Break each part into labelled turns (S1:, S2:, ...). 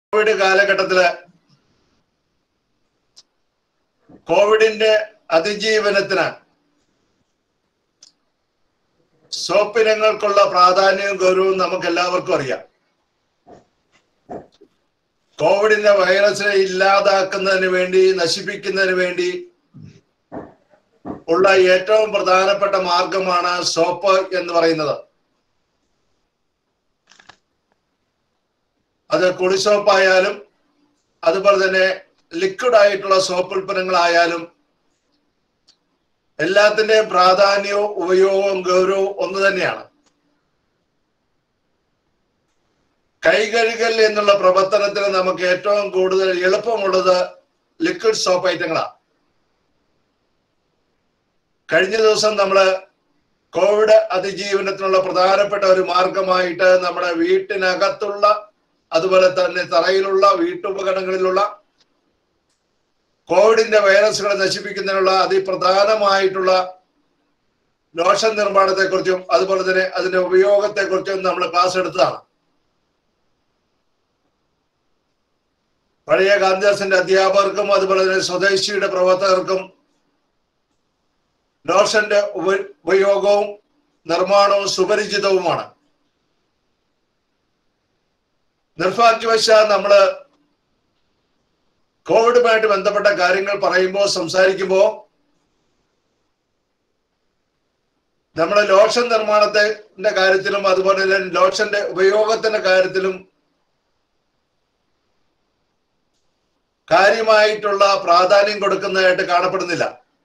S1: Covid കാലഘട്ടത്തില് കോവിഡിന്റെ അതിജീവനത്തിന് സോപ്പിനങ്ങൾക്കുള്ള പ്രാധാന്യവും ഗൗരവവും നമുക്ക് എല്ലാവർക്കും അറിയാം കോവിഡിന്റെ വൈറസിനെ ഇല്ലാതാക്കുന്നതിന് വേണ്ടി നശിപ്പിക്കുന്നതിന് വേണ്ടി ഉള്ള ഏറ്റവും പ്രധാനപ്പെട്ട മാർഗമാണ് സോപ്പ് എന്ന് പറയുന്നത് അത് കുളിസോപ്പായാലും അതുപോലെ തന്നെ ലിക്വിഡ് ആയിട്ടുള്ള സോപ്പ് ഉൽപ്പന്നങ്ങളായാലും എല്ലാത്തിന്റെയും പ്രാധാന്യവും ഉപയോഗവും ഗൗരവവും ഒന്ന് തന്നെയാണ് കൈകഴുകൽ എന്നുള്ള പ്രവർത്തനത്തിന് നമുക്ക് ഏറ്റവും കൂടുതൽ എളുപ്പമുള്ളത് ലിക്വിഡ് സോപ്പ് ഐറ്റങ്ങളാണ് കഴിഞ്ഞ ദിവസം നമ്മള് കോവിഡ് അതിജീവനത്തിനുള്ള പ്രധാനപ്പെട്ട ഒരു മാർഗമായിട്ട് നമ്മുടെ വീട്ടിനകത്തുള്ള അതുപോലെ തന്നെ തറയിലുള്ള വീട്ടുപകരണങ്ങളിലുള്ള കോവിഡിന്റെ വൈറസുകളെ നശിപ്പിക്കുന്നതിനുള്ള അതിപ്രധാനമായിട്ടുള്ള ലോഷൻ നിർമ്മാണത്തെക്കുറിച്ചും അതുപോലെ തന്നെ അതിന്റെ ഉപയോഗത്തെക്കുറിച്ചും നമ്മൾ ക്ലാസ് എടുത്തതാണ് പഴയ ഗാന്ധിദാസിന്റെ അധ്യാപകർക്കും അതുപോലെ തന്നെ സ്വദേശിയുടെ പ്രവർത്തകർക്കും ലോഷന്റെ ഉപ- ഉപയോഗവും നിർമ്മാണവും സുപരിചിതവുമാണ് നിർഭാഗ്യവശാൽ നമ്മള് കോവിഡുമായിട്ട് ബന്ധപ്പെട്ട കാര്യങ്ങൾ പറയുമ്പോൾ സംസാരിക്കുമ്പോൾ നമ്മുടെ ലോഷൻ നിർമ്മാണത്തിന്റെ കാര്യത്തിലും അതുപോലെ തന്നെ ലോഷന്റെ ഉപയോഗത്തിന്റെ കാര്യത്തിലും കാര്യമായിട്ടുള്ള പ്രാധാന്യം കൊടുക്കുന്നതായിട്ട് കാണപ്പെടുന്നില്ല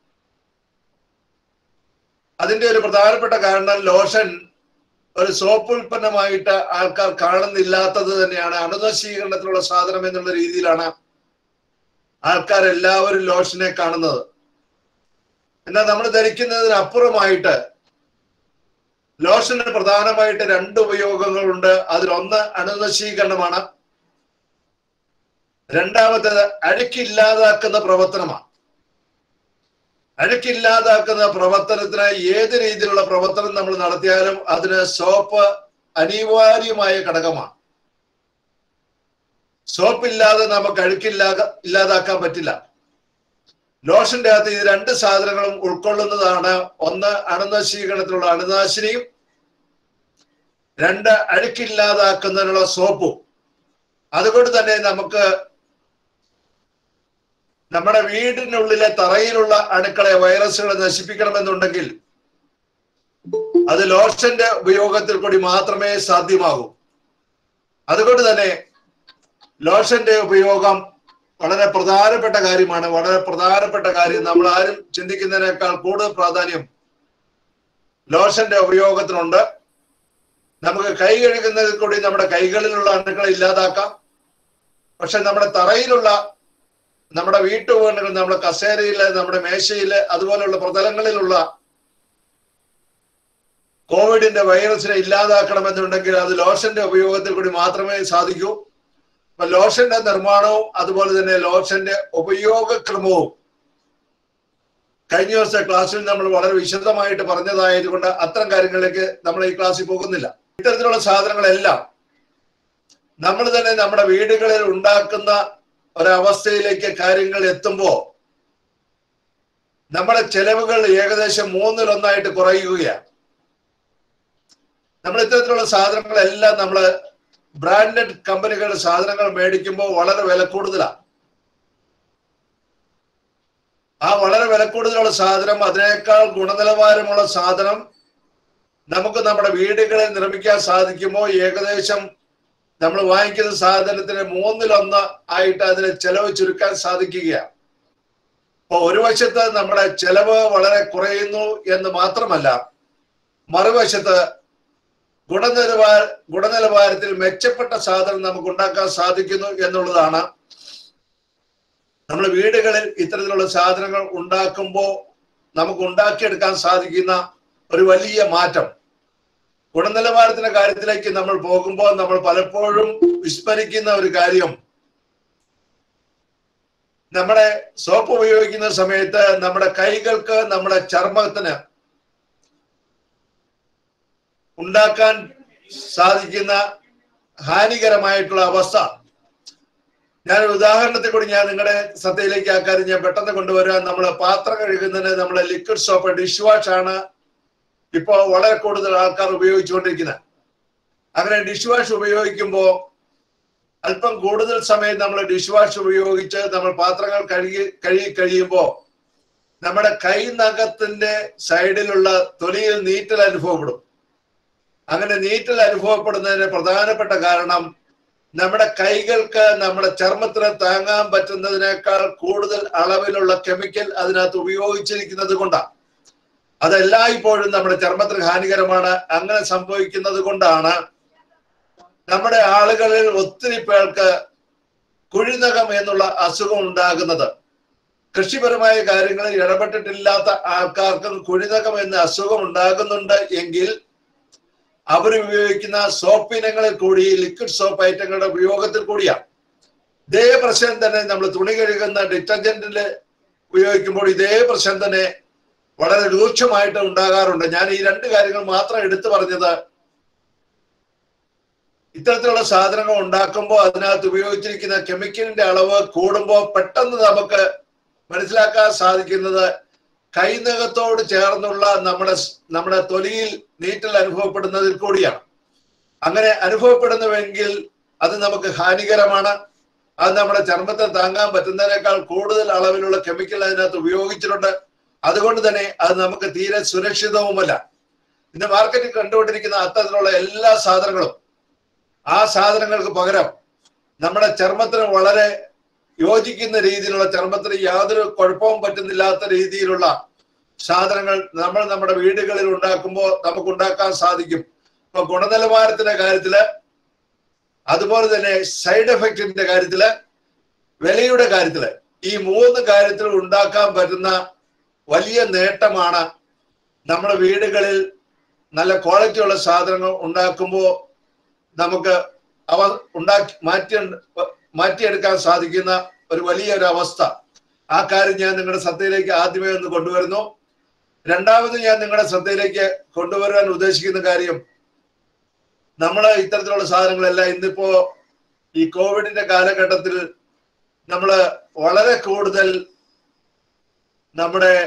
S1: അതിന്റെ ഒരു പ്രധാനപ്പെട്ട കാരണം ലോഷൻ ഒരു സോപ്പ് ഉൽപ്പന്നമായിട്ട് ആൾക്കാർ കാണുന്നില്ലാത്തത് തന്നെയാണ് അണുനശീകരണത്തിനുള്ള സാധനം എന്നുള്ള രീതിയിലാണ് ആൾക്കാർ എല്ലാവരും ലോഷനെ കാണുന്നത് എന്നാൽ നമ്മൾ ധരിക്കുന്നതിന് അപ്പുറമായിട്ട് ലോഷന് പ്രധാനമായിട്ട് രണ്ട് ഉപയോഗങ്ങളുണ്ട് അതിലൊന്ന് അണുനശീകരണമാണ് രണ്ടാമത്തേത് അഴുക്കില്ലാതാക്കുന്ന പ്രവർത്തനമാണ് അഴുക്കില്ലാതാക്കുന്ന പ്രവർത്തനത്തിന് ഏത് രീതിയിലുള്ള പ്രവർത്തനം നമ്മൾ നടത്തിയാലും അതിന് സോപ്പ് അനിവാര്യമായ ഘടകമാണ് സോപ്പ് ഇല്ലാതെ നമുക്ക് അഴുക്കില്ലാ ഇല്ലാതാക്കാൻ പറ്റില്ല ലോഷന്റെ അകത്ത് ഈ രണ്ട് സാധനങ്ങളും ഉൾക്കൊള്ളുന്നതാണ് ഒന്ന് അണുനശീകരണത്തിനുള്ള അണുനാശിനിയും രണ്ട് അഴുക്കില്ലാതാക്കുന്നതിനുള്ള സോപ്പും അതുകൊണ്ട് തന്നെ നമുക്ക് നമ്മുടെ വീടിനുള്ളിലെ തറയിലുള്ള അണുക്കളെ വൈറസുകളെ നശിപ്പിക്കണമെന്നുണ്ടെങ്കിൽ അത് ലോഷന്റെ ഉപയോഗത്തിൽ കൂടി മാത്രമേ സാധ്യമാകൂ അതുകൊണ്ട് തന്നെ ലോഷന്റെ ഉപയോഗം വളരെ പ്രധാനപ്പെട്ട കാര്യമാണ് വളരെ പ്രധാനപ്പെട്ട കാര്യം നമ്മൾ ആരും ചിന്തിക്കുന്നതിനേക്കാൾ കൂടുതൽ പ്രാധാന്യം ലോഷന്റെ ഉപയോഗത്തിനുണ്ട് നമുക്ക് കൈ കഴുകുന്നതിൽ കൂടി നമ്മുടെ കൈകളിലുള്ള അണുക്കളെ ഇല്ലാതാക്കാം പക്ഷെ നമ്മുടെ തറയിലുള്ള നമ്മുടെ വീട്ടുപകരണങ്ങൾ നമ്മുടെ കസേരയില് നമ്മുടെ മേശയില് അതുപോലെയുള്ള പ്രതലങ്ങളിലുള്ള കോവിഡിന്റെ വൈറസിനെ ഇല്ലാതാക്കണമെന്നുണ്ടെങ്കിൽ അത് ലോഷന്റെ ഉപയോഗത്തിൽ കൂടി മാത്രമേ സാധിക്കൂ അപ്പൊ ലോഷന്റെ നിർമ്മാണവും അതുപോലെ തന്നെ ലോഷന്റെ ഉപയോഗക്രമവും കഴിഞ്ഞ ദിവസത്തെ ക്ലാസ്സിൽ നമ്മൾ വളരെ വിശദമായിട്ട് പറഞ്ഞതായതുകൊണ്ട് അത്തരം കാര്യങ്ങളിലേക്ക് നമ്മൾ ഈ ക്ലാസ്സിൽ പോകുന്നില്ല ഇത്തരത്തിലുള്ള സാധനങ്ങളെല്ലാം നമ്മൾ തന്നെ നമ്മുടെ വീടുകളിൽ ഉണ്ടാക്കുന്ന ഒരവസ്ഥയിലേക്ക് കാര്യങ്ങൾ എത്തുമ്പോ നമ്മുടെ ചെലവുകൾ ഏകദേശം മൂന്നിലൊന്നായിട്ട് കുറയുകയാണ് നമ്മൾ ഇത്തരത്തിലുള്ള സാധനങ്ങളെല്ലാം നമ്മൾ ബ്രാൻഡഡ് കമ്പനികളുടെ സാധനങ്ങൾ മേടിക്കുമ്പോൾ വളരെ വില കൂടുതലാണ് ആ വളരെ വില കൂടുതലുള്ള സാധനം അതിനേക്കാൾ ഗുണനിലവാരമുള്ള സാധനം നമുക്ക് നമ്മുടെ വീടുകളിൽ നിർമ്മിക്കാൻ സാധിക്കുമ്പോൾ ഏകദേശം നമ്മൾ വാങ്ങിക്കുന്ന സാധനത്തിന് മൂന്നിലൊന്ന് ആയിട്ട് അതിന് ചെലവ് ചുരുക്കാൻ സാധിക്കുകയാണ് അപ്പൊ ഒരു വശത്ത് നമ്മുടെ ചെലവ് വളരെ കുറയുന്നു എന്ന് മാത്രമല്ല മറുവശത്ത് ഗുണനിലവാര ഗുണനിലവാരത്തിൽ മെച്ചപ്പെട്ട സാധനം നമുക്ക് ഉണ്ടാക്കാൻ സാധിക്കുന്നു എന്നുള്ളതാണ് നമ്മൾ വീടുകളിൽ ഇത്തരത്തിലുള്ള സാധനങ്ങൾ ഉണ്ടാക്കുമ്പോൾ നമുക്ക് ഉണ്ടാക്കിയെടുക്കാൻ സാധിക്കുന്ന ഒരു വലിയ മാറ്റം ഗുണനിലവാരത്തിന്റെ കാര്യത്തിലേക്ക് നമ്മൾ പോകുമ്പോൾ നമ്മൾ പലപ്പോഴും വിസ്മരിക്കുന്ന ഒരു കാര്യം നമ്മുടെ സോപ്പ് ഉപയോഗിക്കുന്ന സമയത്ത് നമ്മുടെ കൈകൾക്ക് നമ്മുടെ ചർമ്മത്തിന് ഉണ്ടാക്കാൻ സാധിക്കുന്ന ഹാനികരമായിട്ടുള്ള അവസ്ഥ ഞാൻ ഒരു ഉദാഹരണത്തെ കൂടി ഞാൻ നിങ്ങളുടെ ശ്രദ്ധയിലേക്ക് ആ കാര്യം ഞാൻ പെട്ടെന്ന് കൊണ്ടുവരാൻ നമ്മൾ പാത്രം കഴുകുന്നതിന് നമ്മൾ ലിക്വിഡ് സോപ്പ് ഡിഷ് വാഷ് ആണ് ഇപ്പോൾ വളരെ കൂടുതൽ ആൾക്കാർ ഉപയോഗിച്ചുകൊണ്ടിരിക്കുന്നത് അങ്ങനെ ഡിഷ് വാഷ് ഉപയോഗിക്കുമ്പോൾ അല്പം കൂടുതൽ സമയം നമ്മൾ ഡിഷ് വാഷ് ഉപയോഗിച്ച് നമ്മൾ പാത്രങ്ങൾ കഴുകി കഴുകി കഴിയുമ്പോൾ നമ്മുടെ കൈ നഖത്തിന്റെ സൈഡിലുള്ള തൊലിയിൽ നീറ്റൽ അനുഭവപ്പെടും അങ്ങനെ നീറ്റൽ അനുഭവപ്പെടുന്നതിന് പ്രധാനപ്പെട്ട കാരണം നമ്മുടെ കൈകൾക്ക് നമ്മുടെ ചർമ്മത്തിന് താങ്ങാൻ പറ്റുന്നതിനേക്കാൾ കൂടുതൽ അളവിലുള്ള കെമിക്കൽ അതിനകത്ത് ഉപയോഗിച്ചിരിക്കുന്നത് കൊണ്ടാണ് അതെല്ലായ്പ്പോഴും നമ്മുടെ ചർമ്മത്തിന് ഹാനികരമാണ് അങ്ങനെ സംഭവിക്കുന്നത് കൊണ്ടാണ് നമ്മുടെ ആളുകളിൽ ഒത്തിരി പേർക്ക് കുഴിനകം എന്നുള്ള അസുഖം ഉണ്ടാകുന്നത് കൃഷിപരമായ കാര്യങ്ങളിൽ ഇടപെട്ടിട്ടില്ലാത്ത ആൾക്കാർക്കും കുഴിനകം എന്ന അസുഖം ഉണ്ടാകുന്നുണ്ട് എങ്കിൽ അവർ ഉപയോഗിക്കുന്ന സോപ്പ് ഇനങ്ങളിൽ കൂടി ലിക്വിഡ് സോപ്പ് ഐറ്റങ്ങളുടെ ഉപയോഗത്തിൽ കൂടിയാണ് ഇതേ പ്രശ്നം തന്നെ നമ്മൾ തുണി കഴുകുന്ന ഡിറ്റർജന്റിൽ ഉപയോഗിക്കുമ്പോൾ ഇതേ പ്രശ്നം തന്നെ വളരെ രൂക്ഷമായിട്ട് ഉണ്ടാകാറുണ്ട് ഞാൻ ഈ രണ്ട് കാര്യങ്ങൾ മാത്രം എടുത്തു പറഞ്ഞത് ഇത്തരത്തിലുള്ള സാധനങ്ങൾ ഉണ്ടാക്കുമ്പോൾ അതിനകത്ത് ഉപയോഗിച്ചിരിക്കുന്ന കെമിക്കലിന്റെ അളവ് കൂടുമ്പോൾ പെട്ടെന്ന് നമുക്ക് മനസ്സിലാക്കാൻ സാധിക്കുന്നത് കൈനകത്തോട് ചേർന്നുള്ള നമ്മുടെ നമ്മുടെ തൊലിയിൽ നീറ്റൽ അനുഭവപ്പെടുന്നതിൽ കൂടിയാണ് അങ്ങനെ അനുഭവപ്പെടുന്നുവെങ്കിൽ അത് നമുക്ക് ഹാനികരമാണ് അത് നമ്മുടെ ചർമ്മത്തെ താങ്ങാൻ പറ്റുന്നതിനേക്കാൾ കൂടുതൽ അളവിലുള്ള കെമിക്കൽ അതിനകത്ത് ഉപയോഗിച്ചിട്ടുണ്ട് അതുകൊണ്ട് തന്നെ അത് നമുക്ക് തീരെ സുരക്ഷിതവുമല്ല ഇന്ന് മാർക്കറ്റിൽ കണ്ടുകൊണ്ടിരിക്കുന്ന അത്തരത്തിലുള്ള എല്ലാ സാധനങ്ങളും ആ സാധനങ്ങൾക്ക് പകരം നമ്മുടെ ചർമ്മത്തിന് വളരെ യോജിക്കുന്ന രീതിയിലുള്ള ചർമ്മത്തിന് യാതൊരു കുഴപ്പവും പറ്റുന്നില്ലാത്ത രീതിയിലുള്ള സാധനങ്ങൾ നമ്മൾ നമ്മുടെ വീടുകളിൽ ഉണ്ടാക്കുമ്പോൾ നമുക്ക് ഉണ്ടാക്കാൻ സാധിക്കും ഇപ്പൊ ഗുണനിലവാരത്തിന്റെ കാര്യത്തില് അതുപോലെ തന്നെ സൈഡ് എഫക്റ്റിന്റെ കാര്യത്തില് വിലയുടെ കാര്യത്തില് ഈ മൂന്ന് കാര്യത്തിൽ ഉണ്ടാക്കാൻ പറ്റുന്ന വലിയ നേട്ടമാണ് നമ്മുടെ വീടുകളിൽ നല്ല ക്വാളിറ്റിയുള്ള സാധനങ്ങൾ ഉണ്ടാക്കുമ്പോൾ നമുക്ക് അവ ഉണ്ടാക്കി മാറ്റി മാറ്റിയെടുക്കാൻ സാധിക്കുന്ന ഒരു വലിയൊരു അവസ്ഥ ആ കാര്യം ഞാൻ നിങ്ങളുടെ ശ്രദ്ധയിലേക്ക് ആദ്യമേ ഒന്ന് കൊണ്ടുവരുന്നു രണ്ടാമത് ഞാൻ നിങ്ങളുടെ ശ്രദ്ധയിലേക്ക് കൊണ്ടുവരാൻ ഉദ്ദേശിക്കുന്ന കാര്യം നമ്മൾ ഇത്തരത്തിലുള്ള സാധനങ്ങളെല്ലാം ഇന്നിപ്പോ ഈ കോവിഡിന്റെ കാലഘട്ടത്തിൽ നമ്മൾ വളരെ കൂടുതൽ നമ്മുടെ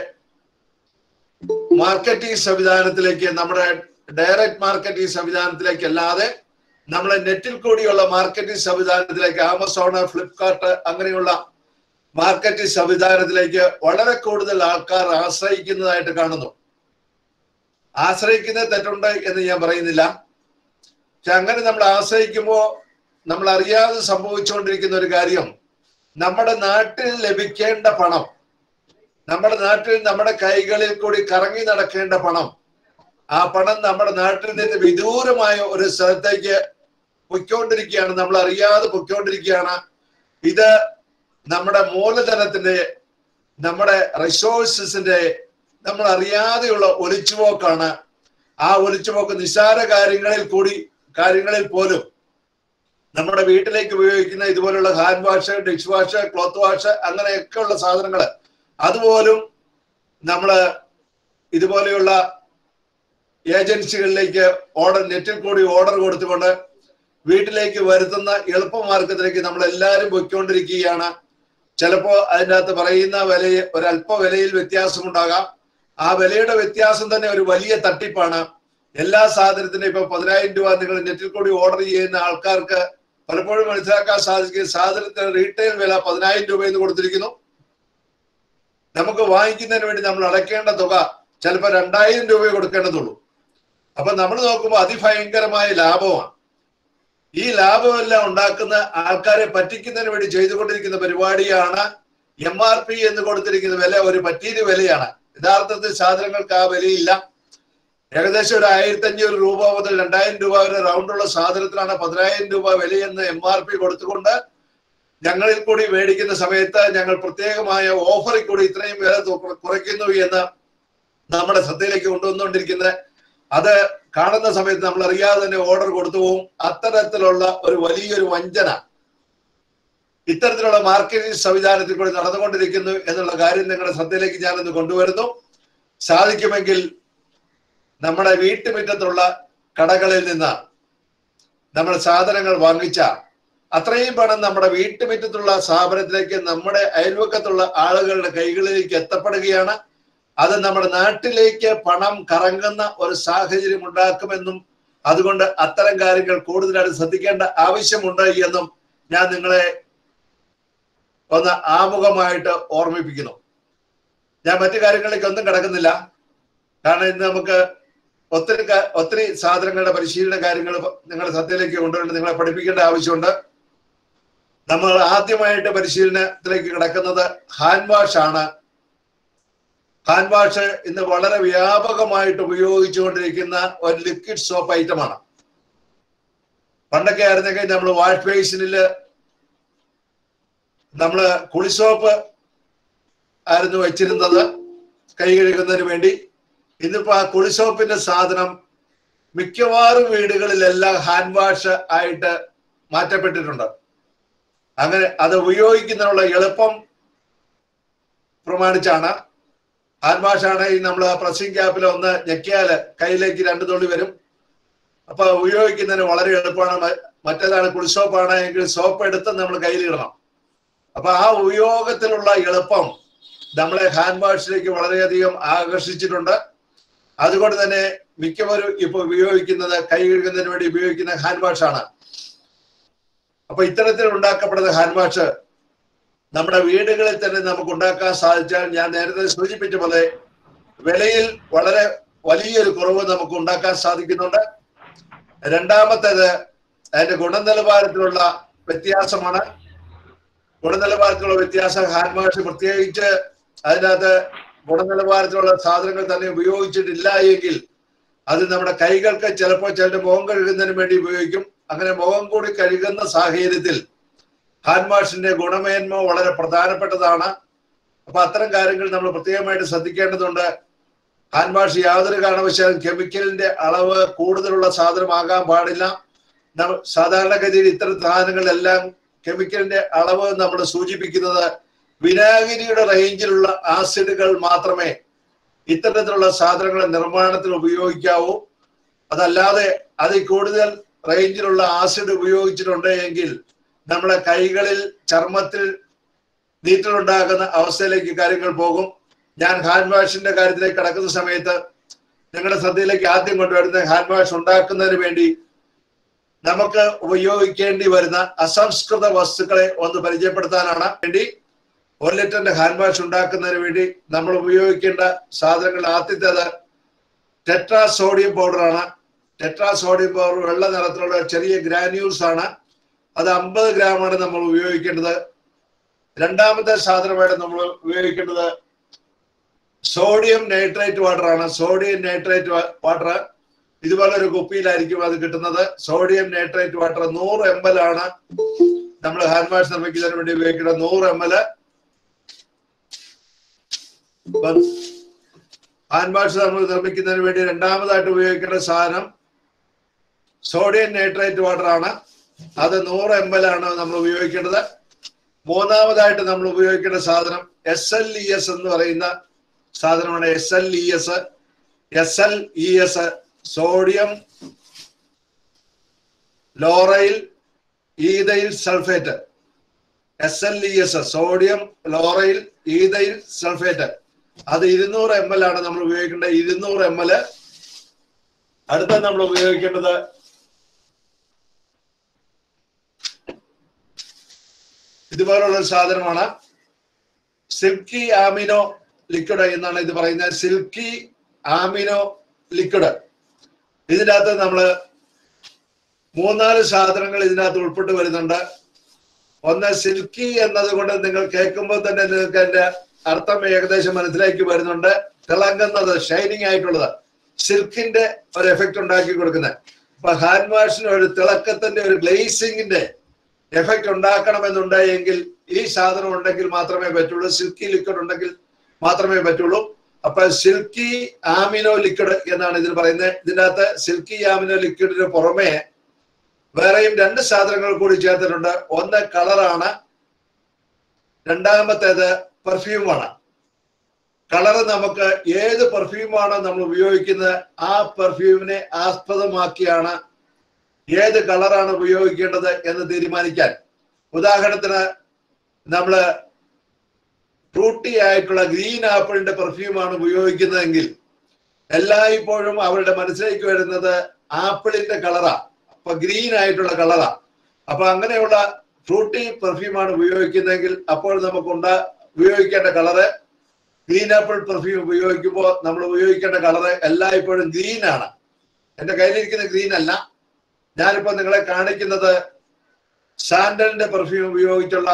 S1: മാർക്കറ്റിംഗ് സംവിധാനത്തിലേക്ക് നമ്മുടെ ഡയറക്റ്റ് മാർക്കറ്റിംഗ് സംവിധാനത്തിലേക്ക് അല്ലാതെ നമ്മളെ നെറ്റിൽ കൂടിയുള്ള മാർക്കറ്റിംഗ് സംവിധാനത്തിലേക്ക് ആമസോൺ ഫ്ലിപ്കാർട്ട് അങ്ങനെയുള്ള മാർക്കറ്റിംഗ് സംവിധാനത്തിലേക്ക് വളരെ കൂടുതൽ ആൾക്കാർ ആശ്രയിക്കുന്നതായിട്ട് കാണുന്നു ആശ്രയിക്കുന്ന തെറ്റുണ്ട് എന്ന് ഞാൻ പറയുന്നില്ല പക്ഷെ അങ്ങനെ നമ്മൾ ആശ്രയിക്കുമ്പോൾ നമ്മൾ അറിയാതെ സംഭവിച്ചുകൊണ്ടിരിക്കുന്ന ഒരു കാര്യം നമ്മുടെ നാട്ടിൽ ലഭിക്കേണ്ട പണം നമ്മുടെ നാട്ടിൽ നമ്മുടെ കൈകളിൽ കൂടി കറങ്ങി നടക്കേണ്ട പണം ആ പണം നമ്മുടെ നാട്ടിൽ നിന്ന് വിദൂരമായ ഒരു സ്ഥലത്തേക്ക് പൊയ്ക്കൊണ്ടിരിക്കുകയാണ് നമ്മൾ അറിയാതെ പൊയ്ക്കൊണ്ടിരിക്കുകയാണ് ഇത് നമ്മുടെ മൂലധനത്തിന്റെ നമ്മുടെ റിസോഴ്സസിന്റെ നമ്മൾ അറിയാതെയുള്ള ഒലിച്ചുപോക്കാണ് ആ ഒലിച്ചുപോക്ക് നിസ്സാര കാര്യങ്ങളിൽ കൂടി കാര്യങ്ങളിൽ പോലും നമ്മുടെ വീട്ടിലേക്ക് ഉപയോഗിക്കുന്ന ഇതുപോലുള്ള hand wash dish wash cloth wash അങ്ങനെയൊക്കെയുള്ള സാധനങ്ങൾ അതുപോലും നമ്മള് ഇതുപോലെയുള്ള ഏജൻസികളിലേക്ക് ഓർഡർ നെറ്റിൽ കൂടി ഓർഡർ കൊടുത്തുകൊണ്ട് വീട്ടിലേക്ക് വരുത്തുന്ന എളുപ്പമാർഗത്തിലേക്ക് നമ്മൾ എല്ലാവരും പൊയ്ക്കൊണ്ടിരിക്കുകയാണ് ചിലപ്പോ അതിൻ്റെ അകത്ത് പറയുന്ന വില ഒരല്പ വിലയിൽ വ്യത്യാസമുണ്ടാകാം ആ വിലയുടെ വ്യത്യാസം തന്നെ ഒരു വലിയ തട്ടിപ്പാണ് എല്ലാ സാധനത്തിനും ഇപ്പൊ പതിനായിരം രൂപ നിങ്ങൾ നെറ്റിൽ കൂടി ഓർഡർ ചെയ്യുന്ന ആൾക്കാർക്ക് പലപ്പോഴും മനസ്സിലാക്കാൻ സാധിക്കും സാധനത്തിന് റീറ്റെയിൽ വില പതിനായിരം രൂപ എന്ന് കൊടുത്തിരിക്കുന്നു നമുക്ക് വാങ്ങിക്കുന്നതിന് വേണ്ടി നമ്മൾ അടയ്ക്കേണ്ട തുക ചിലപ്പോൾ രണ്ടായിരം രൂപയെ കൊടുക്കേണ്ടതുള്ളൂ അപ്പൊ നമ്മൾ നോക്കുമ്പോൾ അതിഭയങ്കരമായ ലാഭമാണ് ഈ ലാഭമെല്ലാം ഉണ്ടാക്കുന്ന ആൾക്കാരെ പറ്റിക്കുന്നതിന് വേണ്ടി ചെയ്തുകൊണ്ടിരിക്കുന്ന പരിപാടിയാണ് എം ആർ പി എന്ന് കൊടുത്തിരിക്കുന്ന വില ഒരു പറ്റീര് വിലയാണ് യഥാർത്ഥത്തിൽ സാധനങ്ങൾക്ക് ആ വിലയില്ല ഏകദേശം ഒരു ആയിരത്തി അഞ്ഞൂറ് രൂപ മുതൽ രണ്ടായിരം രൂപ വരെ റൗണ്ടുള്ള സാധനത്തിനാണ് പതിനായിരം രൂപ വിലയെന്ന് എം ആർ പി കൊടുത്തുകൊണ്ട് ഞങ്ങളിൽ കൂടി മേടിക്കുന്ന സമയത്ത് ഞങ്ങൾ പ്രത്യേകമായ ഓഫറിൽ കൂടി ഇത്രയും വില കുറയ്ക്കുന്നു എന്ന് നമ്മുടെ ശ്രദ്ധയിലേക്ക് കൊണ്ടുവന്നുകൊണ്ടിരിക്കുന്നത് അത് കാണുന്ന സമയത്ത് നമ്മൾ അറിയാതെ തന്നെ ഓർഡർ കൊടുത്തു പോകും അത്തരത്തിലുള്ള ഒരു വലിയൊരു വഞ്ചന ഇത്തരത്തിലുള്ള മാർക്കറ്റിംഗ് സംവിധാനത്തിൽ കൂടി നടന്നുകൊണ്ടിരിക്കുന്നു എന്നുള്ള കാര്യം നിങ്ങളുടെ ശ്രദ്ധയിലേക്ക് ഞാനൊന്ന് കൊണ്ടുവരുന്നു സാധിക്കുമെങ്കിൽ നമ്മുടെ വീട്ടുമുറ്റത്തുള്ള കടകളിൽ നിന്ന് നമ്മൾ സാധനങ്ങൾ വാങ്ങിച്ച അത്രയും പണം നമ്മുടെ വീട്ടുമുറ്റത്തുള്ള സ്ഥാപനത്തിലേക്ക് നമ്മുടെ അയൽവക്കത്തുള്ള ആളുകളുടെ കൈകളിലേക്ക് എത്തപ്പെടുകയാണ് അത് നമ്മുടെ നാട്ടിലേക്ക് പണം കറങ്ങുന്ന ഒരു സാഹചര്യം ഉണ്ടാക്കുമെന്നും അതുകൊണ്ട് അത്തരം കാര്യങ്ങൾ കൂടുതലായിട്ട് ശ്രദ്ധിക്കേണ്ട ആവശ്യമുണ്ട് എന്നും ഞാൻ നിങ്ങളെ ഒന്ന് ആമുഖമായിട്ട് ഓർമ്മിപ്പിക്കുന്നു ഞാൻ മറ്റു കാര്യങ്ങളിലേക്ക് ഒന്നും കിടക്കുന്നില്ല കാരണം ഇന്ന് നമുക്ക് ഒത്തിരി കാ- ഒത്തിരി സാധനങ്ങളുടെ പരിശീലന കാര്യങ്ങൾ നിങ്ങളുടെ ശ്രദ്ധയിലേക്ക് കൊണ്ടുവരേണ്ട നിങ്ങളെ പഠിപ്പിക്കേണ്ട ആവശ്യമുണ്ട് നമ്മൾ ആദ്യമായിട്ട് പരിശീലനത്തിലേക്ക് കിടക്കുന്നത് ഹാൻഡ് വാഷ് ആണ് ഹാൻഡ് വാഷ് ഇന്ന് വളരെ വ്യാപകമായിട്ട് ഉപയോഗിച്ചുകൊണ്ടിരിക്കുന്ന ഒരു ലിക്വിഡ് സോപ്പ് ഐറ്റമാണ് പണ്ടൊക്കെ ആയിരുന്നെങ്കിൽ നമ്മൾ വാഷ് ബേസിനില് നമ്മള് കുളിസോപ്പ് ആയിരുന്നു വെച്ചിരുന്നത് കൈ കഴുകുന്നതിന് വേണ്ടി ഇന്നിപ്പോ ആ കുളിസോപ്പിന്റെ സാധനം മിക്കവാറും വീടുകളിലെല്ലാം ഹാൻഡ് വാഷ് ആയിട്ട് മാറ്റപ്പെട്ടിട്ടുണ്ട് അങ്ങനെ അത് ഉപയോഗിക്കുന്നതിനുള്ള എളുപ്പം പ്രമാണിച്ചാണ് ഹാൻഡ് വാഷ് ആണെങ്കിൽ നമ്മൾ ആ പ്രസിംഗ് ക്യാപ്പിൽ ഒന്ന് ഞെക്കിയാല് കയ്യിലേക്ക് രണ്ട് തുള്ളി വരും അപ്പൊ ഉപയോഗിക്കുന്നതിന് വളരെ എളുപ്പമാണ് മ- മറ്റേതാണ് കുളിസോപ്പാണ് എങ്കിൽ സോപ്പ് എടുത്ത് നമ്മൾ കയ്യിലിടണം അപ്പൊ ആ ഉപയോഗത്തിലുള്ള എളുപ്പം നമ്മളെ ഹാൻഡ് വാഷിലേക്ക് വളരെയധികം ആകർഷിച്ചിട്ടുണ്ട് അതുകൊണ്ട് തന്നെ മിക്കവരും ഇപ്പൊ ഉപയോഗിക്കുന്നത് കൈ കഴുകുന്നതിന് വേണ്ടി ഉപയോഗിക്കുന്ന ഹാൻഡ് വാഷ് ആണ് അപ്പൊ ഇത്തരത്തിൽ ഉണ്ടാക്കപ്പെടുന്ന ഹാൻഡ് വാഷ് നമ്മുടെ വീടുകളിൽ തന്നെ നമുക്ക് ഉണ്ടാക്കാൻ സാധിച്ചാൽ ഞാൻ നേരത്തെ സൂചിപ്പിച്ച പോലെ വിലയിൽ വളരെ വലിയൊരു കുറവ് നമുക്ക് ഉണ്ടാക്കാൻ സാധിക്കുന്നുണ്ട് രണ്ടാമത്തേത് അതിന്റെ ഗുണനിലവാരത്തിലുള്ള വ്യത്യാസമാണ് ഗുണനിലവാരത്തിലുള്ള വ്യത്യാസം ഹാൻഡ് വാഷ് പ്രത്യേകിച്ച് അതിനകത്ത് ഗുണനിലവാരത്തിലുള്ള സാധനങ്ങൾ തന്നെ ഉപയോഗിച്ചിട്ടില്ല എങ്കിൽ അത് നമ്മുടെ കൈകൾക്ക് ചിലപ്പോൾ ചിലരുടെ മുഖം കഴുകുന്നതിന് വേണ്ടി ഉപയോഗിക്കും അങ്ങനെ മുഖം കൂടി കഴുകുന്ന സാഹചര്യത്തിൽ ഹാൻഡ് വാഷിന്റെ ഗുണമേന്മ വളരെ പ്രധാനപ്പെട്ടതാണ് അപ്പൊ അത്തരം കാര്യങ്ങൾ നമ്മൾ പ്രത്യേകമായിട്ട് ശ്രദ്ധിക്കേണ്ടതുണ്ട് ഹാൻഡ് വാഷ് യാതൊരു കാരണവശാലും കെമിക്കലിന്റെ അളവ് കൂടുതലുള്ള സാധനമാകാൻ പാടില്ല നമ്മ- സാധാരണഗതിയിൽ ഇത്തരം സാധനങ്ങളിലെല്ലാം കെമിക്കലിന്റെ അളവ് നമ്മൾ സൂചിപ്പിക്കുന്നത് വിനാഗിരിയുടെ റേഞ്ചിലുള്ള ആസിഡുകൾ മാത്രമേ ഇത്തരത്തിലുള്ള സാധനങ്ങളുടെ നിർമ്മാണത്തിൽ ഉപയോഗിക്കാവൂ അതല്ലാതെ അതിൽ കൂടുതൽ റേഞ്ചിലുള്ള ആസിഡ് ഉപയോഗിച്ചിട്ടുണ്ട് എങ്കിൽ നമ്മുടെ കൈകളിൽ ചർമ്മത്തിൽ നീറ്റലുണ്ടാകുന്ന അവസ്ഥയിലേക്ക് കാര്യങ്ങൾ പോകും ഞാൻ ഹാൻഡ് വാഷിന്റെ കാര്യത്തിലേക്ക് കടക്കുന്ന സമയത്ത് നിങ്ങളുടെ ശ്രദ്ധയിലേക്ക് ആദ്യം കൊണ്ടുവരുന്ന ഹാൻഡ് വാഷ് ഉണ്ടാക്കുന്നതിന് വേണ്ടി നമുക്ക് ഉപയോഗിക്കേണ്ടി വരുന്ന അസംസ്കൃത വസ്തുക്കളെ ഒന്ന് പരിചയപ്പെടുത്താനാണ് വേണ്ടി ഒരു ലിറ്ററിന്റെ ഹാൻഡ് വാഷ് ഉണ്ടാക്കുന്നതിന് വേണ്ടി നമ്മൾ ഉപയോഗിക്കേണ്ട സാധനങ്ങൾ ആദ്യത്തേത് ടെട്രാ സോഡിയം പൗഡറാണ് ടെട്രാ സോഡിയം പൗഡർ വെള്ള നിറത്തിലുള്ള ചെറിയ ഗ്രാന്യൂൾസ് ആണ് അത് അമ്പത് ഗ്രാമാണ് നമ്മൾ ഉപയോഗിക്കേണ്ടത് രണ്ടാമത്തെ സാധനമായിട്ട് നമ്മൾ ഉപയോഗിക്കേണ്ടത് സോഡിയം നൈട്രേറ്റ് വാട്ടർ ആണ് സോഡിയം നൈട്രേറ്റ് വാട്ടർ ഇതുപോലെ ഒരു കുപ്പിയിലായിരിക്കും അത് കിട്ടുന്നത് സോഡിയം നൈട്രേറ്റ് വാട്ടർ നൂറ് എം എൽ ആണ് നമ്മൾ ഹാൻഡ് വാഷ് നിർമ്മിക്കുന്നതിന് വേണ്ടി ഉപയോഗിക്കുന്നത് നൂറ് എം എൽ ഹാൻഡ് വാഷ് നമ്മൾ നിർമ്മിക്കുന്നതിന് വേണ്ടി രണ്ടാമതായിട്ട് ഉപയോഗിക്കേണ്ട സാധനം സോഡിയം നൈട്രേറ്റ് വാട്ടർ ആണ് അത് നൂറ് എം എൽ ആണ് നമ്മൾ ഉപയോഗിക്കേണ്ടത് മൂന്നാമതായിട്ട് നമ്മൾ ഉപയോഗിക്കേണ്ട സാധനം എസ് എൽ ഇ എസ് എന്ന് പറയുന്ന സാധനമാണ് S L E S S L E S sodium lauryl ether sulphate S L E S sodium lauryl ether sulphate അത് ഇരുന്നൂറ് എം എൽ ആണ് നമ്മൾ ഉപയോഗിക്കേണ്ടത് ഇരുന്നൂറ് എം എൽ അടുത്ത നമ്മൾ ഉപയോഗിക്കേണ്ടത് ഇതുപോലുള്ള ഒരു സാധനമാണ് സിൽക്കി ആമിനോ ലിക്വിഡ് എന്നാണ് ഇത് പറയുന്നത് സിൽക്കി ആമിനോ ലിക്വിഡ് ഇതിനകത്ത് നമ്മൾ മൂന്നാല് സാധനങ്ങൾ ഇതിനകത്ത് ഉൾപ്പെട്ട് വരുന്നുണ്ട് ഒന്ന് സിൽക്കി എന്നതുകൊണ്ട് നിങ്ങൾ കേൾക്കുമ്പോൾ തന്നെ നിങ്ങൾക്ക് അതിന്റെ അർത്ഥം ഏകദേശം മനസ്സിലാക്കി വരുന്നുണ്ട് തിളങ്ങുന്നത് ഷൈനിങ് ആയിട്ടുള്ളത് സിൽക്കിന്റെ ഒരു എഫക്റ്റ് ഉണ്ടാക്കി കൊടുക്കുന്നത് അപ്പൊ ഹാൻഡ് വാഷിന് ഒരു തിളക്കത്തിന്റെ ഒരു ഗ്ലേസിങ്ങിന്റെ എഫക്റ്റ് ഉണ്ടാക്കണമെന്നുണ്ടെങ്കിൽ ഈ സാധനം ഉണ്ടെങ്കിൽ മാത്രമേ പറ്റുള്ളൂ സിൽക്കി ലിക്വിഡ് ഉണ്ടെങ്കിൽ മാത്രമേ പറ്റുള്ളൂ അപ്പൊ സിൽക്കി ആമിനോ ലിക്വിഡ് എന്നാണ് ഇതിന് പറയുന്നത് ഇതിനകത്ത് സിൽക്കി ആമിനോ ലിക്വിഡിന് പുറമെ വേറെയും രണ്ട് സാധനങ്ങൾ കൂടി ചേർത്തിട്ടുണ്ട് ഒന്ന് കളറാണ് രണ്ടാമത്തേത് പെർഫ്യൂമാണ് കളർ നമുക്ക് ഏത് പെർഫ്യൂമാണോ നമ്മൾ ഉപയോഗിക്കുന്നത് ആ പെർഫ്യൂമിനെ ആസ്പദമാക്കിയാണ് ഏത് കളറാണ് ഉപയോഗിക്കേണ്ടത് എന്ന് തീരുമാനിക്കാൻ ഉദാഹരണത്തിന് നമ്മള് ഫ്രൂട്ടി ആയിട്ടുള്ള ഗ്രീൻ ആപ്പിളിന്റെ പെർഫ്യൂമാണ് ഉപയോഗിക്കുന്നതെങ്കിൽ എല്ലായ്പ്പോഴും അവരുടെ മനസ്സിലേക്ക് വരുന്നത് ആപ്പിളിന്റെ കളറാ അപ്പൊ ഗ്രീൻ ആയിട്ടുള്ള കളറാ അപ്പൊ അങ്ങനെയുള്ള ഫ്രൂട്ടി പെർഫ്യൂമാണ് ഉപയോഗിക്കുന്നതെങ്കിൽ അപ്പോൾ നമുക്ക് ഉണ്ടാ ഉപയോഗിക്കേണ്ട കളറ് ഗ്രീൻ ആപ്പിൾ പെർഫ്യൂം ഉപയോഗിക്കുമ്പോൾ നമ്മൾ ഉപയോഗിക്കേണ്ട കളറ് എല്ലായ്പ്പോഴും ഗ്രീൻ ആണ് എന്റെ കയ്യിലിരിക്കുന്ന ഗ്രീൻ അല്ല ഞാനിപ്പോ നിങ്ങളെ കാണിക്കുന്നത് സാൻഡലിന്റെ പെർഫ്യൂം ഉപയോഗിച്ചുള്ള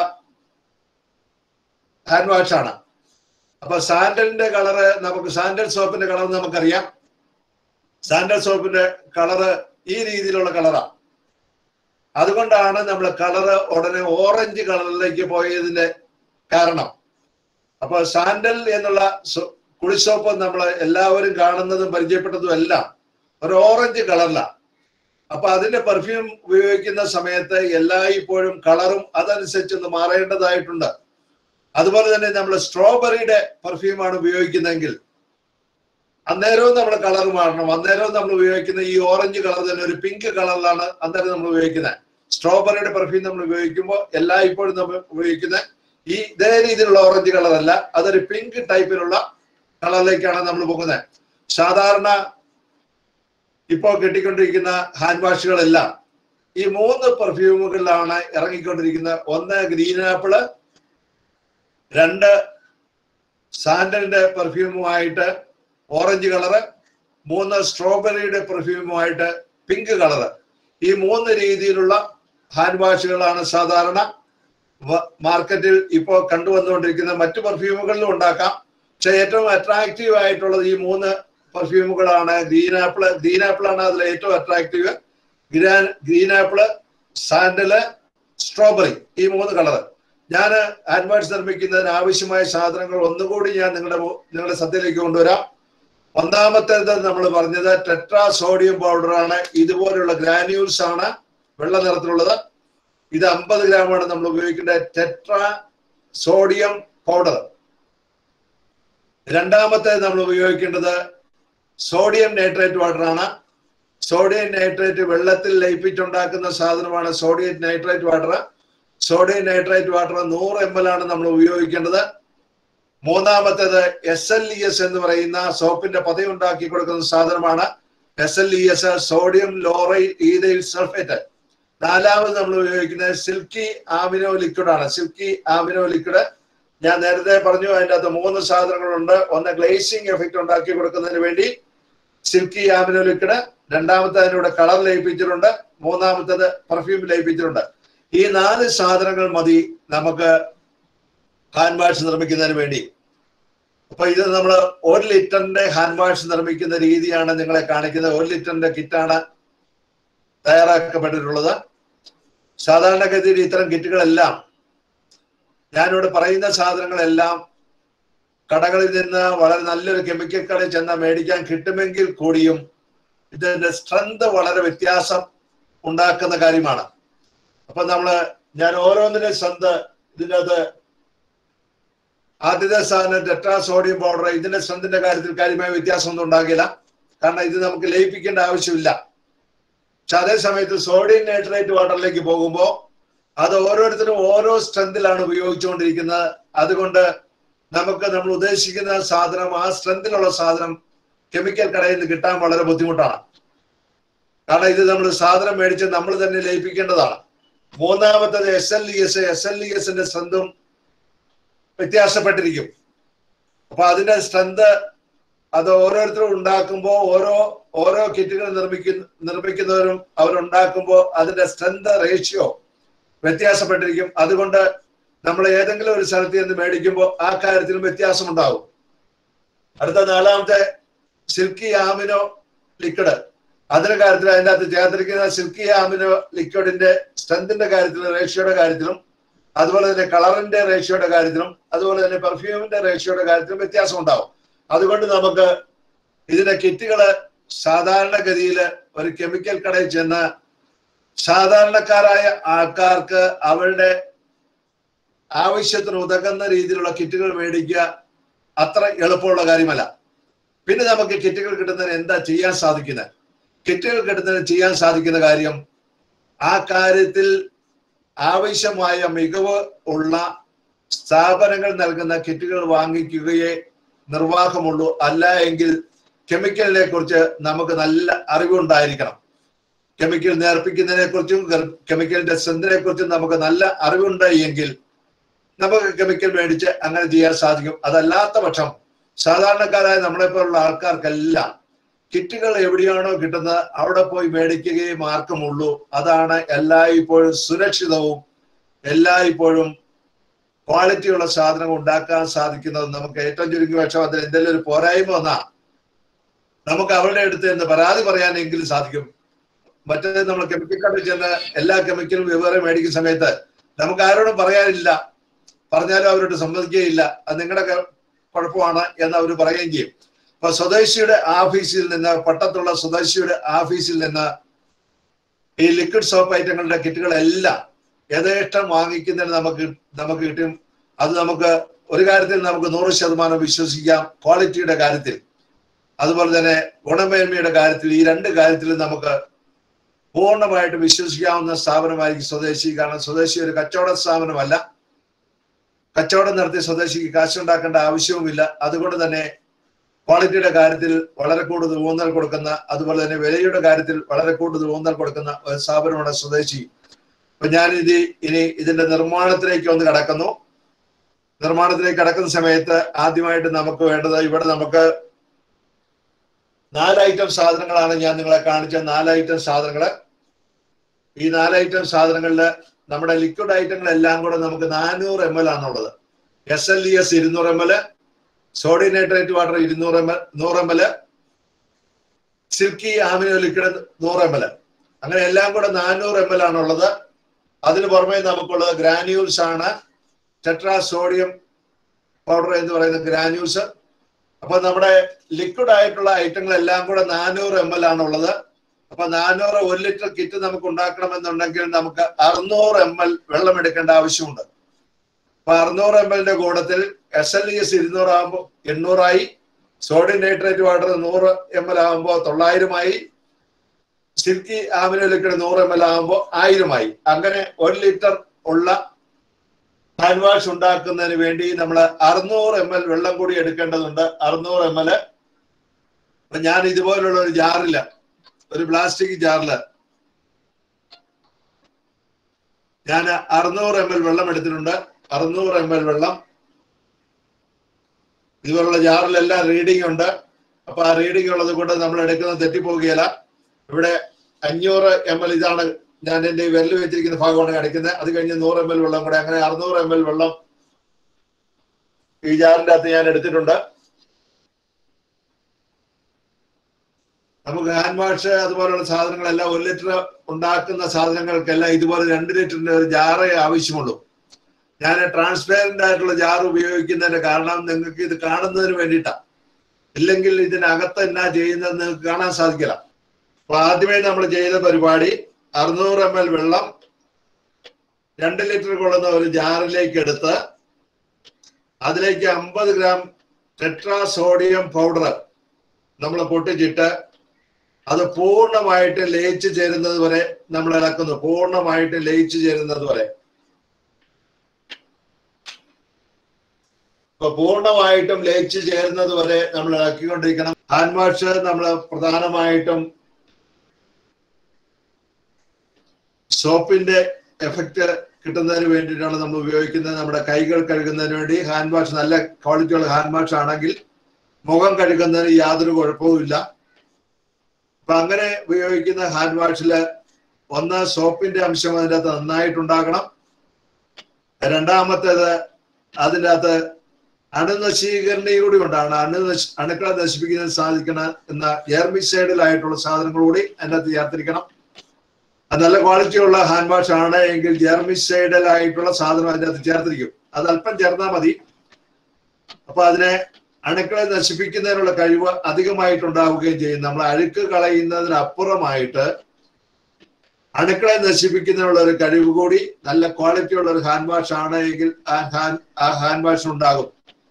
S1: ഹാൻഡ് വാഷ് ആണ് അപ്പൊ സാൻഡലിന്റെ കളറ് നമുക്ക് സാൻഡൽ സോപ്പിന്റെ കളർ നമുക്കറിയാം സാൻഡൽ സോപ്പിന്റെ കളറ് ഈ രീതിയിലുള്ള കളറാ അതുകൊണ്ടാണ് നമ്മൾ കളറ് ഉടനെ ഓറഞ്ച് കളറിലേക്ക് പോയതിന്റെ കാരണം അപ്പൊ സാൻഡൽ എന്നുള്ള സോ- കുളിസോപ്പ് നമ്മൾ എല്ലാവരും കാണുന്നതും പരിചയപ്പെട്ടതും എല്ലാം ഒരു ഓറഞ്ച് കളറിലാണ് അപ്പൊ അതിന്റെ പെർഫ്യൂം ഉപയോഗിക്കുന്ന സമയത്ത് എല്ലായ്പ്പോഴും കളറും അതനുസരിച്ചൊന്ന് മാറേണ്ടതായിട്ടുണ്ട് അതുപോലെ തന്നെ നമ്മൾ സ്ട്രോബെറിയുടെ പെർഫ്യൂമാണ് ഉപയോഗിക്കുന്നതെങ്കിൽ അന്നേരവും നമ്മൾ കളർ മാറണം അന്നേരവും നമ്മൾ ഉപയോഗിക്കുന്ന ഈ ഓറഞ്ച് കളർ തന്നെ ഒരു പിങ്ക് കളറിലാണ് അന്നേരം നമ്മൾ ഉപയോഗിക്കുന്നത് സ്ട്രോബെറിയുടെ പെർഫ്യൂം നമ്മൾ ഉപയോഗിക്കുമ്പോൾ എല്ലായ്പ്പോഴും നമ്മൾ ഉപയോഗിക്കുന്ന ഈ ഇതേ രീതിയിലുള്ള ഓറഞ്ച് കളർ അല്ല അതൊരു പിങ്ക് ടൈപ്പിലുള്ള കളറിലേക്കാണ് നമ്മൾ പോകുന്നത് സാധാരണ ഇപ്പോൾ കിട്ടിക്കൊണ്ടിരിക്കുന്ന ഹാൻഡ് വാഷുകളെല്ലാം ഈ മൂന്ന് പെർഫ്യൂമുകളിലാണ് ഇറങ്ങിക്കൊണ്ടിരിക്കുന്നത് ഒന്ന് ഗ്രീൻ ആപ്പിള് രണ്ട് സാൻഡലിന്റെ പെർഫ്യൂമുമായിട്ട് ഓറഞ്ച് കളറ് മൂന്ന് സ്ട്രോബെറിയുടെ പെർഫ്യൂമുമായിട്ട് പിങ്ക് കളറ് ഈ മൂന്ന് രീതിയിലുള്ള ഹാൻഡ് വാഷുകളാണ് സാധാരണ വ- മാർക്കറ്റിൽ ഇപ്പോൾ കണ്ടുവന്നുകൊണ്ടിരിക്കുന്ന മറ്റു പെർഫ്യൂമുകളിലും ഉണ്ടാക്കാം പക്ഷെ ഏറ്റവും അട്രാക്റ്റീവ് ആയിട്ടുള്ളത് ഈ മൂന്ന് പെർഫ്യൂമുകളാണ് ഗ്രീൻ ആപ്പിള് ഗ്രീൻ ആപ്പിൾ ആണ് അതിൽ ഏറ്റവും അട്രാക്റ്റീവ് ഗ്രാൻ ഗ്രീൻ ആപ്പിള് സാൻഡല് സ്ട്രോബെറി ഈ മൂന്ന് കളറ് ഞാൻ ആഡ്വാൻസ് നിർമ്മിക്കുന്നതിന് ആവശ്യമായ സാധനങ്ങൾ ഒന്നുകൂടി ഞാൻ നിങ്ങളുടെ മു- നിങ്ങളുടെ ശ്രദ്ധയിലേക്ക് കൊണ്ടുവരാം ഒന്നാമത്തേത് നമ്മൾ പറഞ്ഞത് ടെട്രാ സോഡിയം പൗഡർ ആണ് ഇതുപോലുള്ള ഗ്രാന്യൂൾസ് ആണ് വെള്ള നിറത്തിലുള്ളത് ഇത് അമ്പത് ഗ്രാമാണ് നമ്മൾ ഉപയോഗിക്കേണ്ട ടെട്രാ സോഡിയം പൗഡർ രണ്ടാമത്തെ നമ്മൾ ഉപയോഗിക്കേണ്ടത് സോഡിയം നൈട്രേറ്റ് വാട്ടർ ആണ് സോഡിയം നൈട്രേറ്റ് വെള്ളത്തിൽ ലയിപ്പിച്ചുണ്ടാക്കുന്ന സാധനമാണ് sodium nitrate water sodium nitrate water നൂറ് എം എൽ ആണ് നമ്മൾ ഉപയോഗിക്കേണ്ടത് മൂന്നാമത്തേത് എസ് എൽ ഇ എസ് എന്ന് പറയുന്ന സോപ്പിന്റെ പതയും ഉണ്ടാക്കി കൊടുക്കുന്ന സാധനമാണ് S L E S sodium lauryl ether sulphate നാലാമത് നമ്മൾ ഉപയോഗിക്കുന്നത് സിൽക്കി ആമിനോ ലിക്വിഡ് ആണ് സിൽക്കി ആമിനോ ലിക്വിഡ് ഞാൻ നേരത്തെ പറഞ്ഞു അതിൻ്റെ അകത്ത് മൂന്ന് സാധനങ്ങളുണ്ട് ഒന്ന് ഗ്ലേസിംഗ് എഫക്റ്റ് ഉണ്ടാക്കി കൊടുക്കുന്നതിന് വേണ്ടി സിൽക്കി ആമിനോ ലിക്വിഡ് രണ്ടാമത്തെ അതിനൂടെ കളർ ലയിപ്പിച്ചിട്ടുണ്ട് മൂന്നാമത്തത് പെർഫ്യൂം ലയിപ്പിച്ചിട്ടുണ്ട് ഈ നാല് സാധനങ്ങൾ മതി നമുക്ക് ഹാൻഡ് വാഷ് നിർമ്മിക്കുന്നതിന് വേണ്ടി അപ്പൊ ഇത് നമ്മൾ ഒരു ലിറ്ററിന്റെ ഹാൻഡ് വാഷ് നിർമ്മിക്കുന്ന രീതിയാണ് നിങ്ങളെ കാണിക്കുന്നത് ഒരു ലിറ്ററിന്റെ കിറ്റാണ് തയ്യാറാക്കപ്പെട്ടിട്ടുള്ളത് സാധാരണഗതിയിൽ ഇത്തരം കിറ്റുകളെല്ലാം ഞാനിവിടെ പറയുന്ന സാധനങ്ങളെല്ലാം കടകളിൽ നിന്ന് വളരെ നല്ലൊരു കെമിക്കൽ കടയിൽ ചെന്നാൽ മേടിക്കാൻ കിട്ടുമെങ്കിൽ കൂടിയും ഇതിന്റെ സ്ട്രെങ്ത് വളരെ വ്യത്യാസം ഉണ്ടാക്കുന്ന കാര്യമാണ് അപ്പൊ നമ്മള് ഞാൻ ഓരോന്നിന്റെ സ്ട്രെങ്ത് ഇതിൻ്റെ അത് ആദ്യത്തെ സാധനം ടെട്രാ സോഡിയം പൗഡർ ഇതിന്റെ സ്ട്രെങ്തിന്റെ കാര്യത്തിൽ കാര്യമായ വ്യത്യാസമൊന്നും ഉണ്ടാകില്ല കാരണം ഇത് നമുക്ക് ലയിപ്പിക്കേണ്ട ആവശ്യമില്ല പക്ഷെ അതേ സമയത്ത് സോഡിയം നൈട്രേറ്റ് വാട്ടറിലേക്ക് പോകുമ്പോൾ അത് ഓരോരുത്തരും ഓരോ സ്ട്രെങ്തിലാണ് ഉപയോഗിച്ചുകൊണ്ടിരിക്കുന്നത് അതുകൊണ്ട് നമുക്ക് നമ്മൾ ഉദ്ദേശിക്കുന്ന സാധനം ആ സ്ട്രെങ്തിലുള്ള സാധനം കെമിക്കൽ കടയിൽ നിന്ന് കിട്ടാൻ വളരെ ബുദ്ധിമുട്ടാണ് കാരണം ഇത് നമ്മൾ സാധനം മേടിച്ച് നമ്മൾ തന്നെ ലയിപ്പിക്കേണ്ടതാണ് മൂന്നാമത്തത് S L E S S L E എസിന്റെ സ്ട്രെങ്തും വ്യത്യാസപ്പെട്ടിരിക്കും അപ്പൊ അതിന്റെ സ്ട്രെങ്ത് അത് ഓരോരുത്തരും ഉണ്ടാക്കുമ്പോൾ ഓരോ ഓരോ കിറ്റുകൾ നിർമ്മിക്കുന്ന നിർമ്മിക്കുന്നവരും അവരുണ്ടാക്കുമ്പോൾ അതിന്റെ സ്ട്രെങ്ത് റേഷ്യോ വ്യത്യാസപ്പെട്ടിരിക്കും അതുകൊണ്ട് നമ്മൾ ഏതെങ്കിലും ഒരു സ്ഥലത്ത് നിന്ന് മേടിക്കുമ്പോൾ ആ കാര്യത്തിലും വ്യത്യാസം ഉണ്ടാവും അടുത്ത നാലാമത്തെ സിൽക്കി ആമിനോ ലിക്വിഡ് അതിന്റെ കാര്യത്തിൽ അതിൻ്റെ അകത്ത് ചേർത്തിരിക്കുന്ന സിൽക്കി ആമിനോ ലിക്വിഡിന്റെ സ്ട്രെങ്തിന്റെ കാര്യത്തിലും റേഷ്യോയുടെ കാര്യത്തിലും അതുപോലെ തന്നെ കളറിന്റെ റേഷ്യോയുടെ കാര്യത്തിലും അതുപോലെ തന്നെ പെർഫ്യൂമിന്റെ റേഷ്യോയുടെ കാര്യത്തിലും വ്യത്യാസം ഉണ്ടാവും അതുകൊണ്ട് നമുക്ക് ഇതിന്റെ കിറ്റുകള് സാധാരണഗതിയിൽ ഒരു കെമിക്കൽ കടയിൽ ചെന്ന് സാധാരണക്കാരായ ആൾക്കാർക്ക് അവരുടെ ആവശ്യത്തിന് ഉതകുന്ന രീതിയിലുള്ള കിറ്റുകൾ മേടിക്കുക അത്ര എളുപ്പമുള്ള കാര്യമല്ല പിന്നെ നമുക്ക് കിറ്റുകൾ കിട്ടുന്നതിന് എന്താ ചെയ്യാൻ സാധിക്കുന്നത് കിറ്റുകൾ കിട്ടുന്നതിന് ചെയ്യാൻ സാധിക്കുന്ന കാര്യം ആ കാര്യത്തിൽ ആവശ്യമായ മികവ് ഉള്ള സ്ഥാപനങ്ങൾ നൽകുന്ന കിറ്റുകൾ വാങ്ങിക്കുകയേ നിർവാഹമുള്ളൂ അല്ല എങ്കിൽ കെമിക്കലിനെ കുറിച്ച് നമുക്ക് നല്ല അറിവുണ്ടായിരിക്കണം കെമിക്കൽ നേർപ്പിക്കുന്നതിനെ കുറിച്ചും കെമിക്കലിന്റെ സെന്തിനെ കുറിച്ചും നമുക്ക് നല്ല അറിവുണ്ട് എങ്കിൽ നമുക്ക് കെമിക്കൽ മേടിച്ച് അങ്ങനെ ചെയ്യാൻ സാധിക്കും അതല്ലാത്ത പക്ഷം സാധാരണക്കാരായ നമ്മളെ പോലുള്ള ആൾക്കാർക്കെല്ലാം കിറ്റുകൾ എവിടെയാണോ കിട്ടുന്നത് അവിടെ പോയി മേടിക്കുകയും മാർഗമുള്ളൂ അതാണ് എല്ലായ്പ്പോഴും സുരക്ഷിതവും എല്ലായ്പ്പോഴും ക്വാളിറ്റിയുള്ള സാധനങ്ങൾ ഉണ്ടാക്കാൻ സാധിക്കുന്നത് നമുക്ക് ഏറ്റവും ചുരുങ്ങിയ പക്ഷം അതിൽ എന്തെങ്കിലും ഒരു പോരായ്മ വന്നാ നമുക്ക് അവരുടെ അടുത്ത് എന്ന് പരാതി പറയാനെങ്കിലും സാധിക്കും മറ്റേത് നമ്മൾ കെമിക്കൽ കടയിൽ ചെന്ന് എല്ലാ കെമിക്കലും വെവ്വേറെ മേടിക്കുന്ന സമയത്ത് നമുക്ക് ആരോടും പറയാനില്ല പറഞ്ഞാലും അവരോട് സമ്മതിക്കുകയില്ല അത് നിങ്ങളുടെ കുഴപ്പമാണ് എന്ന് അവർ പറയുകയും ചെയ്യും അപ്പൊ സ്വദേശിയുടെ ഓഫീസിൽ നിന്ന് പട്ടത്തുള്ള സ്വദേശിയുടെ ഓഫീസിൽ നിന്ന് ഈ ലിക്വിഡ് സോപ്പ് ഐറ്റങ്ങളുടെ കിറ്റുകളെല്ലാം യഥേഷ്ടം വാങ്ങിക്കുന്നതിന് നമുക്ക് നമുക്ക് കിട്ടും അത് നമുക്ക് ഒരു കാര്യത്തിൽ നമുക്ക് നൂറ് ശതമാനം വിശ്വസിക്കാം ക്വാളിറ്റിയുടെ കാര്യത്തിൽ അതുപോലെ തന്നെ ഗുണമേന്മയുടെ കാര്യത്തിൽ ഈ രണ്ട് കാര്യത്തിലും നമുക്ക് പൂർണ്ണമായിട്ട് വിശ്വസിക്കാവുന്ന സ്ഥാപനമായിരിക്കും സ്വദേശി കാരണം സ്വദേശി ഒരു കച്ചവട സ്ഥാപനമല്ല കച്ചവടം നടത്തി സ്വദേശിക്ക് കാശുണ്ടാക്കേണ്ട ആവശ്യവുമില്ല അതുകൊണ്ട് തന്നെ ക്വാളിറ്റിയുടെ കാര്യത്തിൽ വളരെ കൂടുതൽ ഊന്നൽ കൊടുക്കുന്ന അതുപോലെ തന്നെ വിലയുടെ കാര്യത്തിൽ വളരെ കൂടുതൽ ഊന്നൽ കൊടുക്കുന്ന ഒരു സ്ഥാപനമാണ് സ്വദേശി അപ്പൊ ഞാൻ ഇത് ഇനി ഇതിന്റെ നിർമ്മാണത്തിലേക്ക് ഒന്ന് കടക്കുന്നു നിർമ്മാണത്തിലേക്ക് കടക്കുന്ന സമയത്ത് ആദ്യമായിട്ട് നമുക്ക് വേണ്ടത് ഇവിടെ നമുക്ക് നാല് ഐറ്റം സാധനങ്ങളാണ് ഞാൻ നിങ്ങളെ കാണിച്ച നാല് ഐറ്റം സാധനങ്ങള് ഈ നാല് ഐറ്റം സാധനങ്ങളില് നമ്മുടെ ലിക്വിഡ് ഐറ്റങ്ങൾ എല്ലാം കൂടെ നമുക്ക് നാനൂറ് എം എൽ ആണുള്ളത് എസ് എൽ ഇ എസ് ഇരുന്നൂറ് M L sodium nitrate water ഇരുന്നൂറ് എം എൽ നൂറ് M L silky amino liquid നൂറ് എം എൽ അങ്ങനെ എല്ലാം കൂടെ നാനൂറ് എം എൽ ആണുള്ളത് അതിന് പുറമെ നമുക്കുള്ളത് ഗ്രാന്യൂൾസ് ആണ് ടെട്രാ സോഡിയം പൗഡർ എന്ന് പറയുന്ന ഗ്രാന്യൂൾസ് അപ്പൊ നമ്മുടെ ലിക്വിഡ് ആയിട്ടുള്ള ഐറ്റങ്ങൾ എല്ലാം കൂടെ നാനൂറ് എം എൽ ആണുള്ളത് അപ്പൊ നാനൂറ് ഒരു ലിറ്റർ കിറ്റ് നമുക്ക് ഉണ്ടാക്കണമെന്നുണ്ടെങ്കിൽ നമുക്ക് അറുന്നൂറ് എം എൽ വെള്ളം എടുക്കേണ്ട ആവശ്യമുണ്ട് അപ്പൊ അറുന്നൂറ് എം എല്ലിന്റെ കൂടത്തിൽ എസ് എൽ ഇ എസ് ഇരുന്നൂറാകുമ്പോൾ എണ്ണൂറായി സോഡിയം നൈട്രേറ്റ് വാട്ടർ നൂറ് എം എൽ ആകുമ്പോൾ തൊള്ളായിരമായി സിൽക്കി ആമിനോ ലിക്വിഡ് നൂറ് എം എൽ ആകുമ്പോൾ ആയിരമായി അങ്ങനെ ഒരു ലിറ്റർ ഉള്ള ഹാൻഡ് വാഷ് ഉണ്ടാക്കുന്നതിന് വേണ്ടി നമ്മൾ അറുന്നൂറ് എം എൽ വെള്ളം കൂടി എടുക്കേണ്ടതുണ്ട് അറുന്നൂറ് എം എൽ ഞാൻ ഇതുപോലുള്ള ഒരു ജാറില്ല ഒരു പ്ലാസ്റ്റിക് ജാറില് ഞാൻ അറുന്നൂറ് എം എൽ വെള്ളം എടുത്തിട്ടുണ്ട് അറുന്നൂറ് എം എൽ വെള്ളം ഇതുപോലുള്ള ജാറിലെല്ലാം റീഡിംഗ് ഉണ്ട് അപ്പൊ ആ റീഡിംഗ് ഉള്ളത് കൊണ്ട് നമ്മൾ എടുക്കുന്നത് തെറ്റിപ്പോകുകയില്ല ഇവിടെ അഞ്ഞൂറ് എം എൽ ഇതാണ് ഞാൻ എന്റെ വിരൽ വെച്ചിരിക്കുന്ന ഭാഗമാണ് കാണിക്കുന്നത് അത് കഴിഞ്ഞ് നൂറ് എം എൽ വെള്ളം കൂടെ അങ്ങനെ അറുന്നൂറ് എം എൽ വെള്ളം ഈ ജാറിന്റെ അകത്ത് ഞാൻ എടുത്തിട്ടുണ്ട് നമുക്ക് ഹാൻഡ് വാഷ് അതുപോലുള്ള സാധനങ്ങളെല്ലാം ഒരു ലിറ്റർ ഉണ്ടാക്കുന്ന സാധനങ്ങൾക്കെല്ലാം ഇതുപോലെ രണ്ട് ലിറ്ററിന്റെ ഒരു ജാറേ ആവശ്യമുള്ളൂ ഞാൻ ട്രാൻസ്പെയറന്റ് ആയിട്ടുള്ള ജാർ ഉപയോഗിക്കുന്നതിന്റെ കാരണം നിങ്ങൾക്ക് ഇത് കാണുന്നതിന് വേണ്ടിയിട്ടാണ് ഇല്ലെങ്കിൽ ഇതിനകത്ത് എന്നാ ചെയ്യുന്നത് നിങ്ങൾക്ക് കാണാൻ സാധിക്കില്ല അപ്പൊ ആദ്യമേ നമ്മൾ ചെയ്ത പരിപാടി അറുന്നൂറ് എം എൽ വെള്ളം രണ്ട് ലിറ്റർ കൊള്ളുന്ന ഒരു ജാറിലേക്ക് എടുത്ത് അതിലേക്ക് അമ്പത് ഗ്രാം ടെട്രാ സോഡിയം പൗഡർ നമ്മൾ പൊട്ടിച്ചിട്ട് അത് പൂർണ്ണമായിട്ട് ലയിച്ചു ചേരുന്നത് വരെ നമ്മൾ ഇളക്കുന്നു പൂർണ്ണമായിട്ട് ലയിച്ചു ചേരുന്നത് വരെ അപ്പൊ പൂർണ്ണമായിട്ടും ലയിച്ചു ചേരുന്നത് വരെ നമ്മൾ ഇളക്കിക്കൊണ്ടിരിക്കണം ഹാൻഡ് വാഷ് നമ്മൾ പ്രധാനമായിട്ടും സോപ്പിന്റെ എഫക്റ്റ് കിട്ടുന്നതിന് വേണ്ടിയിട്ടാണ് നമ്മൾ ഉപയോഗിക്കുന്നത് നമ്മുടെ കൈകൾ കഴുകുന്നതിന് വേണ്ടി ഹാൻഡ് വാഷ് നല്ല ക്വാളിറ്റിയുള്ള ഹാൻഡ് വാഷ് ആണെങ്കിൽ മുഖം കഴുകുന്നതിന് യാതൊരു കുഴപ്പവുമില്ല അപ്പൊ അങ്ങനെ ഉപയോഗിക്കുന്ന ഹാൻഡ് വാഷില് ഒന്ന് സോപ്പിന്റെ അംശം അതിൻ്റെ അകത്ത് നന്നായിട്ടുണ്ടാകണം രണ്ടാമത്തേത് അതിൻ്റെ അകത്ത് അണുനശീകരണി കൂടി ഉണ്ടാകണം അണു അണുക്കളെ നശിപ്പിക്കാൻ സാധിക്കണം എന്ന ജെർമിസൈഡിലായിട്ടുള്ള സാധനങ്ങൾ കൂടി അതിൻ്റെ അകത്ത് ചേർത്തിരിക്കണം അത് നല്ല ക്വാളിറ്റിയുള്ള ഹാൻഡ് വാഷ് ആണ് എങ്കിൽ ജെർമിസൈഡൽ ആയിട്ടുള്ള സാധനം അതിൻ്റെ അകത്ത് ചേർത്തിരിക്കും അത് അല്പം ചേർന്നാൽ മതി അപ്പൊ അതിനെ അണുക്കളെ നശിപ്പിക്കുന്നതിനുള്ള കഴിവ് അധികമായിട്ടുണ്ടാവുകയും ചെയ്യും നമ്മൾ അഴുക്ക് കളയുന്നതിനപ്പുറമായിട്ട് അണുക്കളെ നശിപ്പിക്കുന്നതിനുള്ള ഒരു കഴിവ് കൂടി നല്ല ക്വാളിറ്റിയുള്ള ഒരു ഹാൻഡ് വാഷ് ആണ് എങ്കിൽ ആ ഹാൻഡ് ആ ഹാൻഡ് വാഷ് ഉണ്ടാകും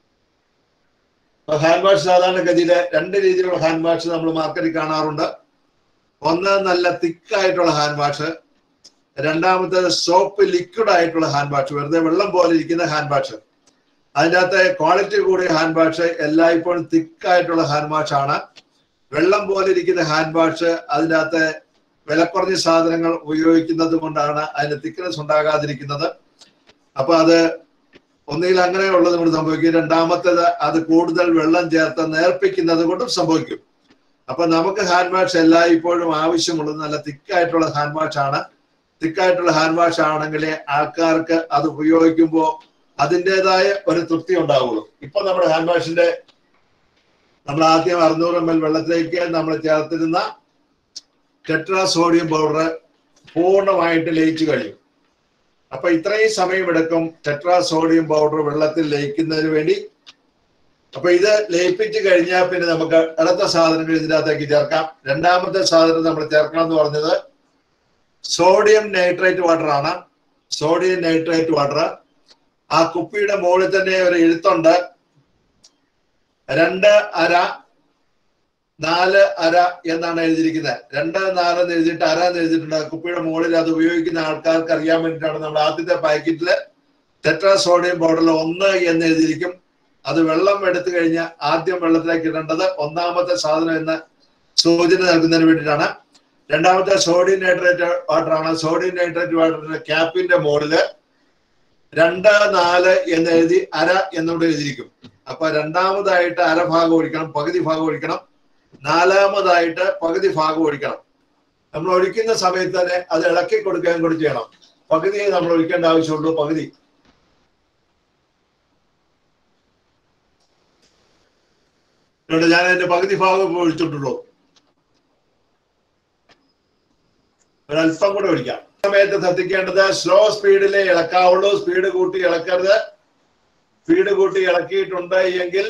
S1: ഹാൻഡ് വാഷ് സാധാരണഗതിയില് രണ്ട് രീതിയിലുള്ള ഹാൻഡ് വാഷ് നമ്മൾ മാർക്കറ്റിൽ കാണാറുണ്ട് ഒന്ന് നല്ല തിക്കായിട്ടുള്ള ഹാൻഡ് വാഷ് രണ്ടാമത്തേത് സോപ്പ് ലിക്വിഡ് ആയിട്ടുള്ള ഹാൻഡ് വാഷ് വെറുതെ വെള്ളം പോലെ ഇരിക്കുന്ന ഹാൻഡ് വാഷ് അതിൻ്റെ അകത്ത് ക്വാളിറ്റി കൂടിയ ഹാൻഡ് വാഷ് എല്ലായ്പ്പോഴും തിക്കായിട്ടുള്ള ഹാൻഡ് വാഷ് ആണ് വെള്ളം പോലെ ഇരിക്കുന്ന ഹാൻഡ് വാഷ് അതിൻ്റെ അകത്ത് വിലക്കുറഞ്ഞ സാധനങ്ങൾ ഉപയോഗിക്കുന്നത് കൊണ്ടാണ് അതിന് തിക്നെസ് ഉണ്ടാകാതിരിക്കുന്നത് അപ്പൊ അത് ഒന്നുകിൽ അങ്ങനെ ഉള്ളത് കൊണ്ട് സംഭവിക്കും രണ്ടാമത്തേത് അത് കൂടുതൽ വെള്ളം ചേർത്ത് നേർപ്പിക്കുന്നത് കൊണ്ടും സംഭവിക്കും അപ്പൊ നമുക്ക് ഹാൻഡ് വാഷ് എല്ലായ്പ്പോഴും ആവശ്യമുള്ളത് നല്ല തിക്കായിട്ടുള്ള ഹാൻഡ് വാഷ് ആണ് തിക്കായിട്ടുള്ള ഹാൻഡ് വാഷ് ആണെങ്കിൽ ആൾക്കാർക്ക് അത് ഉപയോഗിക്കുമ്പോൾ അതിൻ്റെതായ ഒരു തൃപ്തി ഉണ്ടാവുള്ളൂ ഇപ്പൊ നമ്മുടെ ഹാൻഡ് വാഷിന്റെ നമ്മൾ ആദ്യം അറുന്നൂറ് എം എൽ വെള്ളത്തിലേക്ക് നമ്മൾ ചേർത്തിരുന്ന ടെട്രാ സോഡിയം പൗഡർ പൂർണ്ണമായിട്ട് ലയിച്ചു കഴിയും അപ്പൊ ഇത്രയും സമയമെടുക്കും ടെട്രാ സോഡിയം പൗഡർ വെള്ളത്തിൽ ലയിക്കുന്നതിന് വേണ്ടി അപ്പൊ ഇത് ലയിപ്പിച്ച് കഴിഞ്ഞാൽ പിന്നെ നമുക്ക് അടുത്ത സാധനങ്ങൾ ഇതിനകത്തേക്ക് ചേർക്കാം രണ്ടാമത്തെ സാധനം നമ്മൾ ചേർക്കണം എന്ന് പറഞ്ഞത് സോഡിയം നൈട്രേറ്റ് വാട്ടർ ആണ് സോഡിയം നൈട്രേറ്റ് വാട്ടർ ആ കുപ്പിയുടെ മുകളിൽ തന്നെ ഒരു എഴുത്തുണ്ട് രണ്ട് അര നാല് അര എന്നാണ് എഴുതിയിരിക്കുന്നത് രണ്ട് നാല് എന്ന് എഴുതിയിട്ട് അര എന്ന് എഴുതിയിട്ടുണ്ട് കുപ്പിയുടെ മുകളിൽ അത് ഉപയോഗിക്കുന്ന ആൾക്കാർക്ക് അറിയാൻ വേണ്ടിയിട്ടാണ് നമ്മൾ ആദ്യത്തെ പാക്കറ്റില് ടെട്രാ സോഡിയം പൗഡറിൽ ഒന്ന് എന്ന് എഴുതിയിരിക്കും അത് വെള്ളം എടുത്തു കഴിഞ്ഞാൽ ആദ്യം വെള്ളത്തിലേക്ക് ഇടേണ്ടത് ഒന്നാമത്തെ സാധനം എന്ന് സൂചന നൽകുന്നതിന് വേണ്ടിയിട്ടാണ് രണ്ടാമത്തെ സോഡിയം നൈട്രേറ്റ് വാട്ടർ ആണ് സോഡിയം നൈട്രേറ്റ് വാട്ടറിന്റെ ക്യാപ്പിന്റെ മുകളില് രണ്ട് നാല് എന്ന് എഴുതി അര എന്നോട് എഴുതിയിരിക്കും അപ്പൊ രണ്ടാമതായിട്ട് അര ഭാഗം ഒഴിക്കണം പകുതി ഭാഗം ഒഴിക്കണം നാലാമതായിട്ട് പകുതി ഭാഗം ഒഴിക്കണം നമ്മൾ ഒഴിക്കുന്ന സമയത്ത് തന്നെ അത് ഇളക്കി കൊടുക്കുകയും കൂടി ചെയ്യണം പകുതിയെ നമ്മൾ ഒഴിക്കേണ്ട ആവശ്യമുള്ളൂ പകുതി ഇവിടെ ഞാൻ അതിന്റെ പകുതി ഭാഗം ഒഴിച്ചിട്ടുള്ളൂ ഒരല്പം കൂടെ ഒഴിക്കാം സമയത്ത് ശ്രദ്ധിക്കേണ്ടത് സ്ലോ സ്പീഡിലേ ഇളക്കാവുള്ളൂ സ്പീഡ് കൂട്ടി ഇളക്കരുത് സ്പീഡ് കൂട്ടി ഇളക്കിയിട്ടുണ്ട് എങ്കിൽ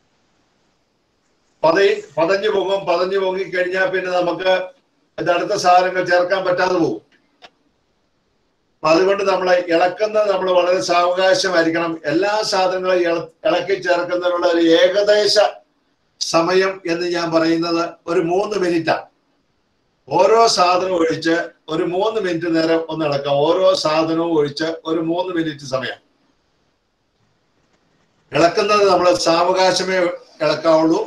S1: പതയി പതഞ്ഞു പോകും പതഞ്ഞു പൊങ്ങി കഴിഞ്ഞാൽ പിന്നെ നമുക്ക് ഇത് അടുത്ത സാധനങ്ങൾ ചേർക്കാൻ പറ്റാതെ പോകും അപ്പൊ അതുകൊണ്ട് നമ്മൾ ഇളക്കുന്നത് നമ്മൾ വളരെ സാവകാശമായിരിക്കണം എല്ലാ സാധനങ്ങളും ഇള ഇളക്കി ചേർക്കുന്നതിനുള്ള ഒരു ഏകദേശ സമയം എന്ന് ഞാൻ പറയുന്നത് ഒരു മൂന്ന് മിനിറ്റാണ് ഓരോ സാധനവും ഒഴിച്ച് ഒരു മൂന്ന് മിനിറ്റ് നേരം ഒന്ന് ഇളക്കാം ഓരോ സാധനവും ഒഴിച്ച് ഒരു മൂന്ന് മിനിറ്റ് സമയം ഇളക്കുന്നത് നമ്മൾ സാവകാശമേ ഇളക്കാവുള്ളൂ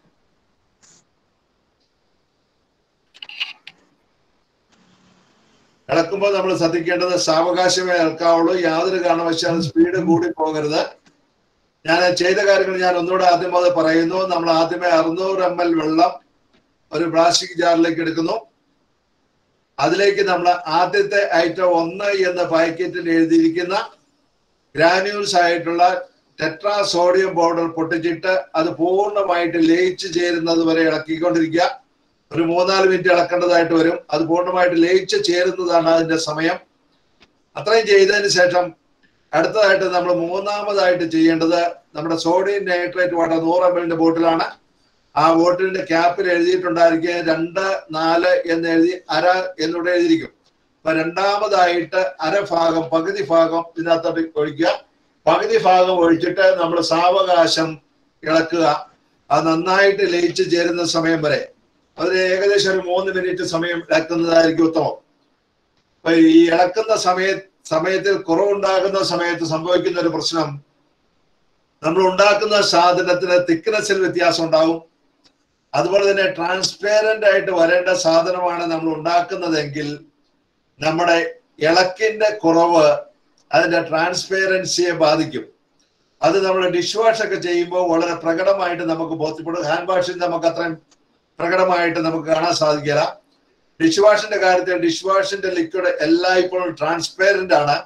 S1: ഇളക്കുമ്പോൾ നമ്മൾ ശ്രദ്ധിക്കേണ്ടത് സാവകാശമേ ഇളക്കാവുള്ളൂ യാതൊരു കാരണവശാലും സ്പീഡ് കൂടി പോകരുത് ഞാൻ ചെയ്ത കാര്യങ്ങൾ ഞാൻ ഒന്നുകൂടെ ആദ്യം അത് പറയുന്നു നമ്മൾ ആദ്യമേ അറുന്നൂറ് എം എൽ വെള്ളം ഒരു പ്ലാസ്റ്റിക് ജാറിലേക്ക് എടുക്കുന്നു അതിലേക്ക് നമ്മൾ ആദ്യത്തെ ഐറ്റം ഒന്ന് എന്ന പാക്കറ്റിൽ എഴുതിയിരിക്കുന്ന ഗ്രാന്യൂൾസ് ആയിട്ടുള്ള ടെട്രാ സോഡിയം പൗഡർ പൊട്ടിച്ചിട്ട് അത് പൂർണ്ണമായിട്ട് ലയിച്ചു ചേരുന്നത് വരെ ഇളക്കിക്കൊണ്ടിരിക്കുക ഒരു മൂന്നാല് മിനിറ്റ് ഇളക്കേണ്ടതായിട്ട് വരും അത് പൂർണ്ണമായിട്ട് ലയിച്ച് ചേരുന്നതാണ് അതിന്റെ സമയം അത്രയും ചെയ്തതിന് ശേഷം അടുത്തതായിട്ട് നമ്മൾ മൂന്നാമതായിട്ട് ചെയ്യേണ്ടത് നമ്മുടെ സോഡിയം നൈട്രേറ്റ് വാട്ടർ നൂറ് എം എല്ലിന്റെ ബോട്ടിലാണ് ആ ബോട്ടിലിന്റെ ക്യാപ്പിൽ എഴുതിയിട്ടുണ്ടായിരിക്കുക രണ്ട് നാല് എന്ന് എഴുതി അര എന്നിവിടെ എഴുതിയിരിക്കും അപ്പൊ രണ്ടാമതായിട്ട് അര ഭാഗം പകുതി ഭാഗം ഇതിനകത്തോട്ട് ഒഴിക്കുക പകുതി ഭാഗം ഒഴിച്ചിട്ട് നമ്മൾ സാവകാശം ഇളക്കുക അത് നന്നായിട്ട് ലയിച്ച് ചേരുന്ന സമയം വരെ അതിന് ഏകദേശം ഒരു മൂന്ന് മിനിറ്റ് സമയം ഇളക്കുന്നതായിരിക്കും ഉത്തമം അപ്പൊ ഈ ഇളക്കുന്ന സമയ സമയത്തിൽ കുറവുണ്ടാകുന്ന സമയത്ത് സംഭവിക്കുന്ന ഒരു പ്രശ്നം നമ്മൾ ഉണ്ടാക്കുന്ന സാധനത്തിന് തിക്നെസ്സിൽ വ്യത്യാസം ഉണ്ടാകും അതുപോലെ തന്നെ ട്രാൻസ്പെയറന്റ് ആയിട്ട് വരേണ്ട സാധനമാണ് നമ്മൾ ഉണ്ടാക്കുന്നതെങ്കിൽ നമ്മുടെ ഇളക്കിന്റെ കുറവ് അതിന്റെ ട്രാൻസ്പെയറൻസിയെ ബാധിക്കും അത് നമ്മൾ ഡിഷ് വാഷ് ഒക്കെ ചെയ്യുമ്പോൾ വളരെ പ്രകടമായിട്ട് നമുക്ക് ബോധ്യപ്പെടും ഹാൻഡ് വാഷിൽ നമുക്ക് അത്രയും പ്രകടമായിട്ട് നമുക്ക് കാണാൻ സാധിക്കില്ല ഡിഷ് വാഷിന്റെ കാര്യത്തിൽ ഡിഷ് വാഷിന്റെ ലിക്വിഡ് എല്ലായ്പ്പോഴും ട്രാൻസ്പെയറന്റ് ആണ്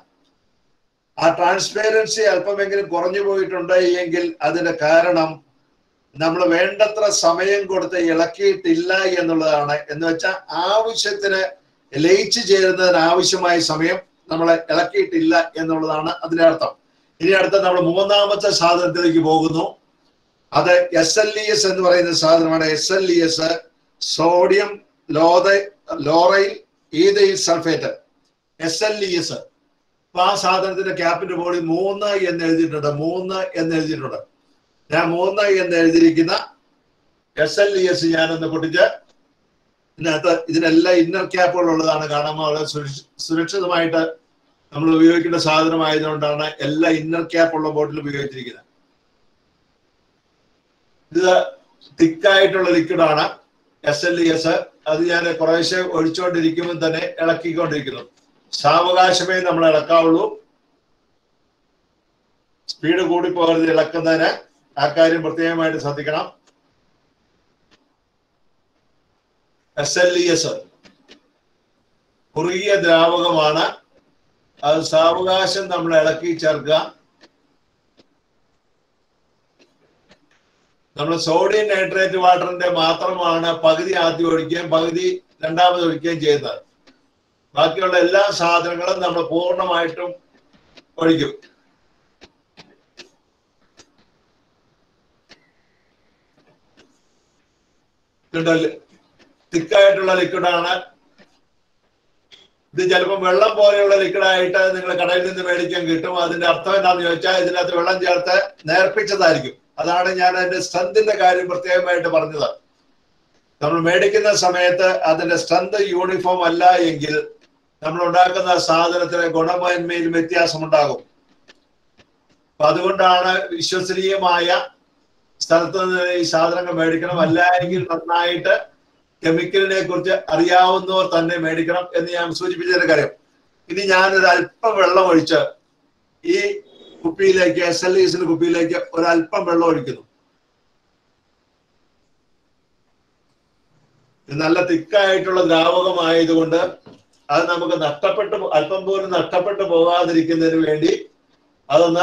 S1: ആ ട്രാൻസ്പെയറൻസി അല്പമെങ്കിലും കുറഞ്ഞു പോയിട്ടുണ്ട് എങ്കിൽ അതിന്റെ കാരണം നമ്മൾ വേണ്ടത്ര സമയം കൊടുത്ത് ഇളക്കിയിട്ടില്ല എന്നുള്ളതാണ് എന്ന് വെച്ചാൽ ആവശ്യത്തിന് ലയിച്ചു ചേരുന്നതിന് ആവശ്യമായ സമയം നമ്മൾ ഇളക്കിയിട്ടില്ല എന്നുള്ളതാണ് അതിന്റെ അർത്ഥം ഇനി അടുത്ത നമ്മൾ മൂന്നാമത്തെ സാധനത്തിലേക്ക് പോകുന്നു അത് എസ് എൽ ഇ എസ് എന്ന് പറയുന്ന സാധനമാണ് S L E S sodium ലോത lauryl ether sulphate S L E S അപ്പൊ ആ സാധനത്തിന്റെ ക്യാപ്പിന്റെ മുകളിൽ മൂന്ന് എന്ന് എഴുതിയിട്ടുണ്ട് മൂന്ന് എന്ന് എഴുതിയിട്ടുണ്ട് ഞാൻ മൂന്ന് എന്ന് എഴുതിയിരിക്കുന്ന എസ് എൽ ഇ എസ് ഞാനൊന്ന് പൊട്ടിച്ച് ഇതിനകത്ത് ഇതിനെല്ലാം ഇന്നർ ക്യാപ്പുകൾ ഉള്ളതാണ് കാരണം വളരെ സുരക്ഷ- സുരക്ഷിതമായിട്ട് നമ്മൾ ഉപയോഗിക്കേണ്ട സാധനമായതുകൊണ്ടാണ് എല്ലാ ഇന്നർ ക്യാപ്പ് ഉള്ള ബോട്ടിൽ ഉപയോഗിച്ചിരിക്കുന്നത് ഇത് തിക്കായിട്ടുള്ള ലിക്വിഡാണ് എസ് എൽ ഇ എസ് അത് ഞാൻ കുറേശ്ശെ ഒഴിച്ചുകൊണ്ടിരിക്കുമ്പോൾ തന്നെ ഇളക്കിക്കൊണ്ടിരിക്കുന്നു സാവകാശമേ നമ്മൾ ഇളക്കാവുള്ളൂ സ്പീഡ് കൂടി പോകരുത് ഇളക്കുന്നതിന് ആ കാര്യം പ്രത്യേകമായിട്ട് ശ്രദ്ധിക്കണം എസ് എൽ ഇ എസ് കുറുകിയ ദ്രാവകമാണ് അത് സാവകാശം നമ്മൾ ഇളക്കി ചേർക്കുക നമ്മൾ സോഡിയം നൈട്രേറ്റ് വാട്ടറിന്റെ മാത്രമാണ് പകുതി ആദ്യം ഒഴിക്കുകയും പകുതി രണ്ടാമത് ഒഴിക്കുകയും ചെയ്യുന്നത് ബാക്കിയുള്ള എല്ലാ സാധനങ്ങളും നമ്മൾ പൂർണ്ണമായിട്ടും ഒഴിക്കും തിക്കായിട്ടുള്ള ലിക്വിഡാണ് ഇത് ചിലപ്പോൾ വെള്ളം പോലെയുള്ള ലിക്വിഡായിട്ട് നിങ്ങൾ കടയിൽ നിന്ന് മേടിക്കാൻ കിട്ടും അതിന്റെ അർത്ഥം എന്താണെന്ന് ചോദിച്ചാൽ ഇതിനകത്ത് വെള്ളം ചേർത്ത് നേർപ്പിച്ചതായിരിക്കും അതാണ് ഞാൻ അതിന്റെ സ്ട്രെങ്തിന്റെ കാര്യം പ്രത്യേകമായിട്ട് പറഞ്ഞത് നമ്മൾ മേടിക്കുന്ന സമയത്ത് അതിന്റെ സ്ട്രെങ്ത് യൂണിഫോം അല്ല എങ്കിൽ നമ്മൾ ഉണ്ടാക്കുന്ന സാധനത്തിന് ഗുണമേന്മയിൽ വ്യത്യാസമുണ്ടാകും അപ്പൊ അതുകൊണ്ടാണ് വിശ്വസനീയമായ സ്ഥലത്ത് നിന്ന് ഈ സാധനങ്ങൾ മേടിക്കണം അല്ല എങ്കിൽ നന്നായിട്ട് കെമിക്കലിനെ കുറിച്ച് അറിയാവുന്നവർ തന്നെ മേടിക്കണം എന്ന് ഞാൻ സൂചിപ്പിച്ചതിന്റെ കാര്യം ഇനി ഞാനൊരു അല്പം വെള്ളം ഒഴിച്ച് ഈ കുപ്പിയിലേക്ക് എസ് എൽ ഈസിന്റെ കുപ്പിയിലേക്ക് ഒരല്പം വെള്ളം ഒഴിക്കുന്നു ഇത് നല്ല തിക്കായിട്ടുള്ള ദ്രാവകമായതുകൊണ്ട് അത് നമുക്ക് നഷ്ടപ്പെട്ടു അല്പം പോലും നഷ്ടപ്പെട്ടു പോകാതിരിക്കുന്നതിന് വേണ്ടി അതൊന്ന്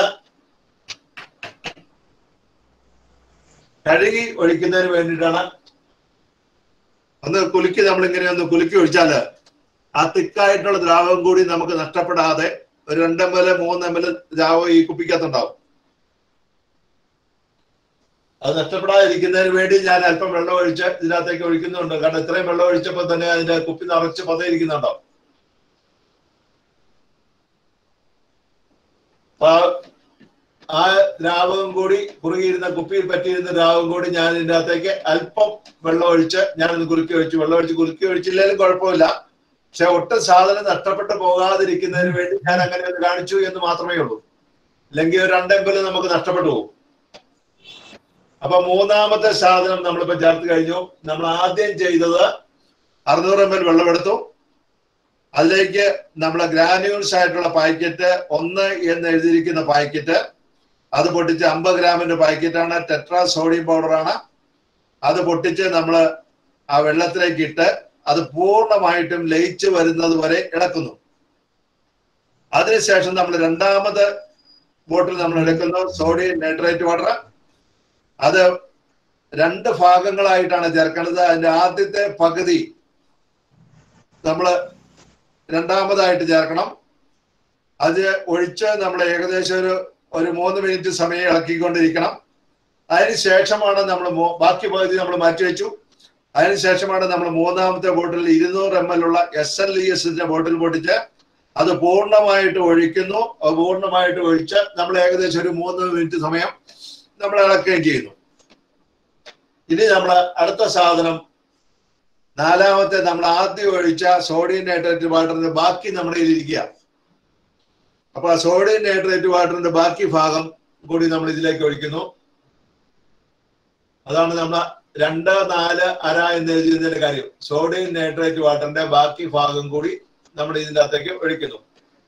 S1: കഴുകി ഒഴിക്കുന്നതിന് വേണ്ടിയിട്ടാണ് ഒന്ന് കുലുക്കി നമ്മൾ ഇങ്ങനെ ഒന്ന് കുലുക്കി ഒഴിച്ചാല് ആ തിക്കായിട്ടുള്ള ദ്രാവകം കൂടി നമുക്ക് നഷ്ടപ്പെടാതെ ഒരു രണ്ട് എം എൽ മൂന്ന് എം എൽ ദ്രാവകം ഈ കുപ്പിക്കകത്തുണ്ടാവും അത് നഷ്ടപ്പെടാതിരിക്കുന്നതിന് വേണ്ടി ഞാൻ അല്പം വെള്ളം ഒഴിച്ച് ഇതിനകത്തേക്ക് ഒഴിക്കുന്നുണ്ട് കാരണം ഇത്രയും വെള്ളം ഒഴിച്ചപ്പോൾ തന്നെ അതിന്റെ കുപ്പി നിറച്ച് പതയിരിക്കുന്നുണ്ടോ അപ്പൊ ആ ദ്രാവകം കൂടി കുറുകിയിരുന്ന കുപ്പിയിൽ പറ്റിയിരുന്ന ദ്രാവകം കൂടി ഞാൻ ഇതിന്റെ അകത്തേക്ക് അല്പം വെള്ളം ഒഴിച്ച് ഞാനത് കുറുക്കി ഒഴിച്ചു വെള്ളം ഒഴിച്ച് കുറുക്കി ഒഴിച്ചില്ലെങ്കിലും കുഴപ്പമില്ല പക്ഷെ ഒട്ടും സാധനം നഷ്ടപ്പെട്ടു പോകാതിരിക്കുന്നതിന് വേണ്ടി ഞാൻ അങ്ങനെ ഒന്ന് കാണിച്ചു എന്ന് മാത്രമേ ഉള്ളൂ അല്ലെങ്കിൽ ഒരു രണ്ടെമ്പല് നമുക്ക് നഷ്ടപ്പെട്ടു പോകും അപ്പൊ മൂന്നാമത്തെ സാധനം നമ്മളിപ്പോ ചേർത്ത് കഴിഞ്ഞു നമ്മൾ ആദ്യം ചെയ്തത് അറുന്നൂറ് എം എൽ വെള്ളമെടുത്തു അതിലേക്ക് നമ്മളെ ഗ്രാനുവൽസ് ആയിട്ടുള്ള പാക്കറ്റ് ഒന്ന് എന്ന് എഴുതിയിരിക്കുന്ന പാക്കറ്റ് അത് പൊട്ടിച്ച് അമ്പത് ഗ്രാമിന്റെ പാക്കറ്റാണ് ടെട്രാ സോഡിയം പൗഡറാണ് അത് പൊട്ടിച്ച് നമ്മൾ ആ വെള്ളത്തിലേക്ക് ഇട്ട് അത് പൂർണ്ണമായിട്ടും ലയിച്ച് വരുന്നത് വരെ ഇളക്കുന്നു അതിനുശേഷം നമ്മൾ രണ്ടാമത് ബോട്ടിൽ നമ്മൾ എടുക്കുന്നു സോഡിയം നൈട്രേറ്റ് വാട്ടർ അത് രണ്ട് ഭാഗങ്ങളായിട്ടാണ് ചേർക്കേണ്ടത് അതിന്റെ ആദ്യത്തെ പകുതി നമ്മൾ രണ്ടാമതായിട്ട് ചേർക്കണം അത് ഒഴിച്ച് നമ്മൾ ഏകദേശം ഒരു ഒരു മൂന്ന് മിനിറ്റ് സമയം ഇളക്കിക്കൊണ്ടിരിക്കണം അതിന് ശേഷമാണ് നമ്മൾ ബാക്കി പകുതി നമ്മൾ മാറ്റിവെച്ചു അതിനുശേഷമാണ് നമ്മൾ മൂന്നാമത്തെ ബോട്ടിൽ ഇരുന്നൂറ് എം എൽ ഉള്ള എസ് എൽ ഇ എസിന്റെ ബോട്ടിൽ പൊട്ടിച്ച് അത് പൂർണ്ണമായിട്ട് ഒഴിക്കുന്നു അത് പൂർണ്ണമായിട്ട് ഒഴിച്ച് നമ്മൾ ഏകദേശം ഒരു മൂന്ന് മിനിറ്റ് സമയം നമ്മൾ ഇളക്കുകയും ചെയ്യുന്നു ഇനി നമ്മൾ അടുത്ത സാധനം നാലാമത്തെ നമ്മൾ ആദ്യം ഒഴിച്ച സോഡിയം നൈട്രേറ്റ് വാട്ടറിന്റെ ബാക്കി നമ്മുടെ ഇതിലിരിക്കുക അപ്പൊ ആ സോഡിയം നൈട്രേറ്റ് വാട്ടറിന്റെ ബാക്കി ഭാഗം കൂടി നമ്മൾ ഇതിലേക്ക് ഒഴിക്കുന്നു അതാണ് നമ്മൾ രണ്ട് നാല് അര എന്ന് എഴുതിയതിന്റെ കാര്യം സോഡിയം നൈട്രേറ്റ് വാട്ടറിന്റെ ബാക്കി ഭാഗം കൂടി നമ്മൾ ഇതിന്റെ അകത്തേക്ക് ഒഴിക്കുന്നു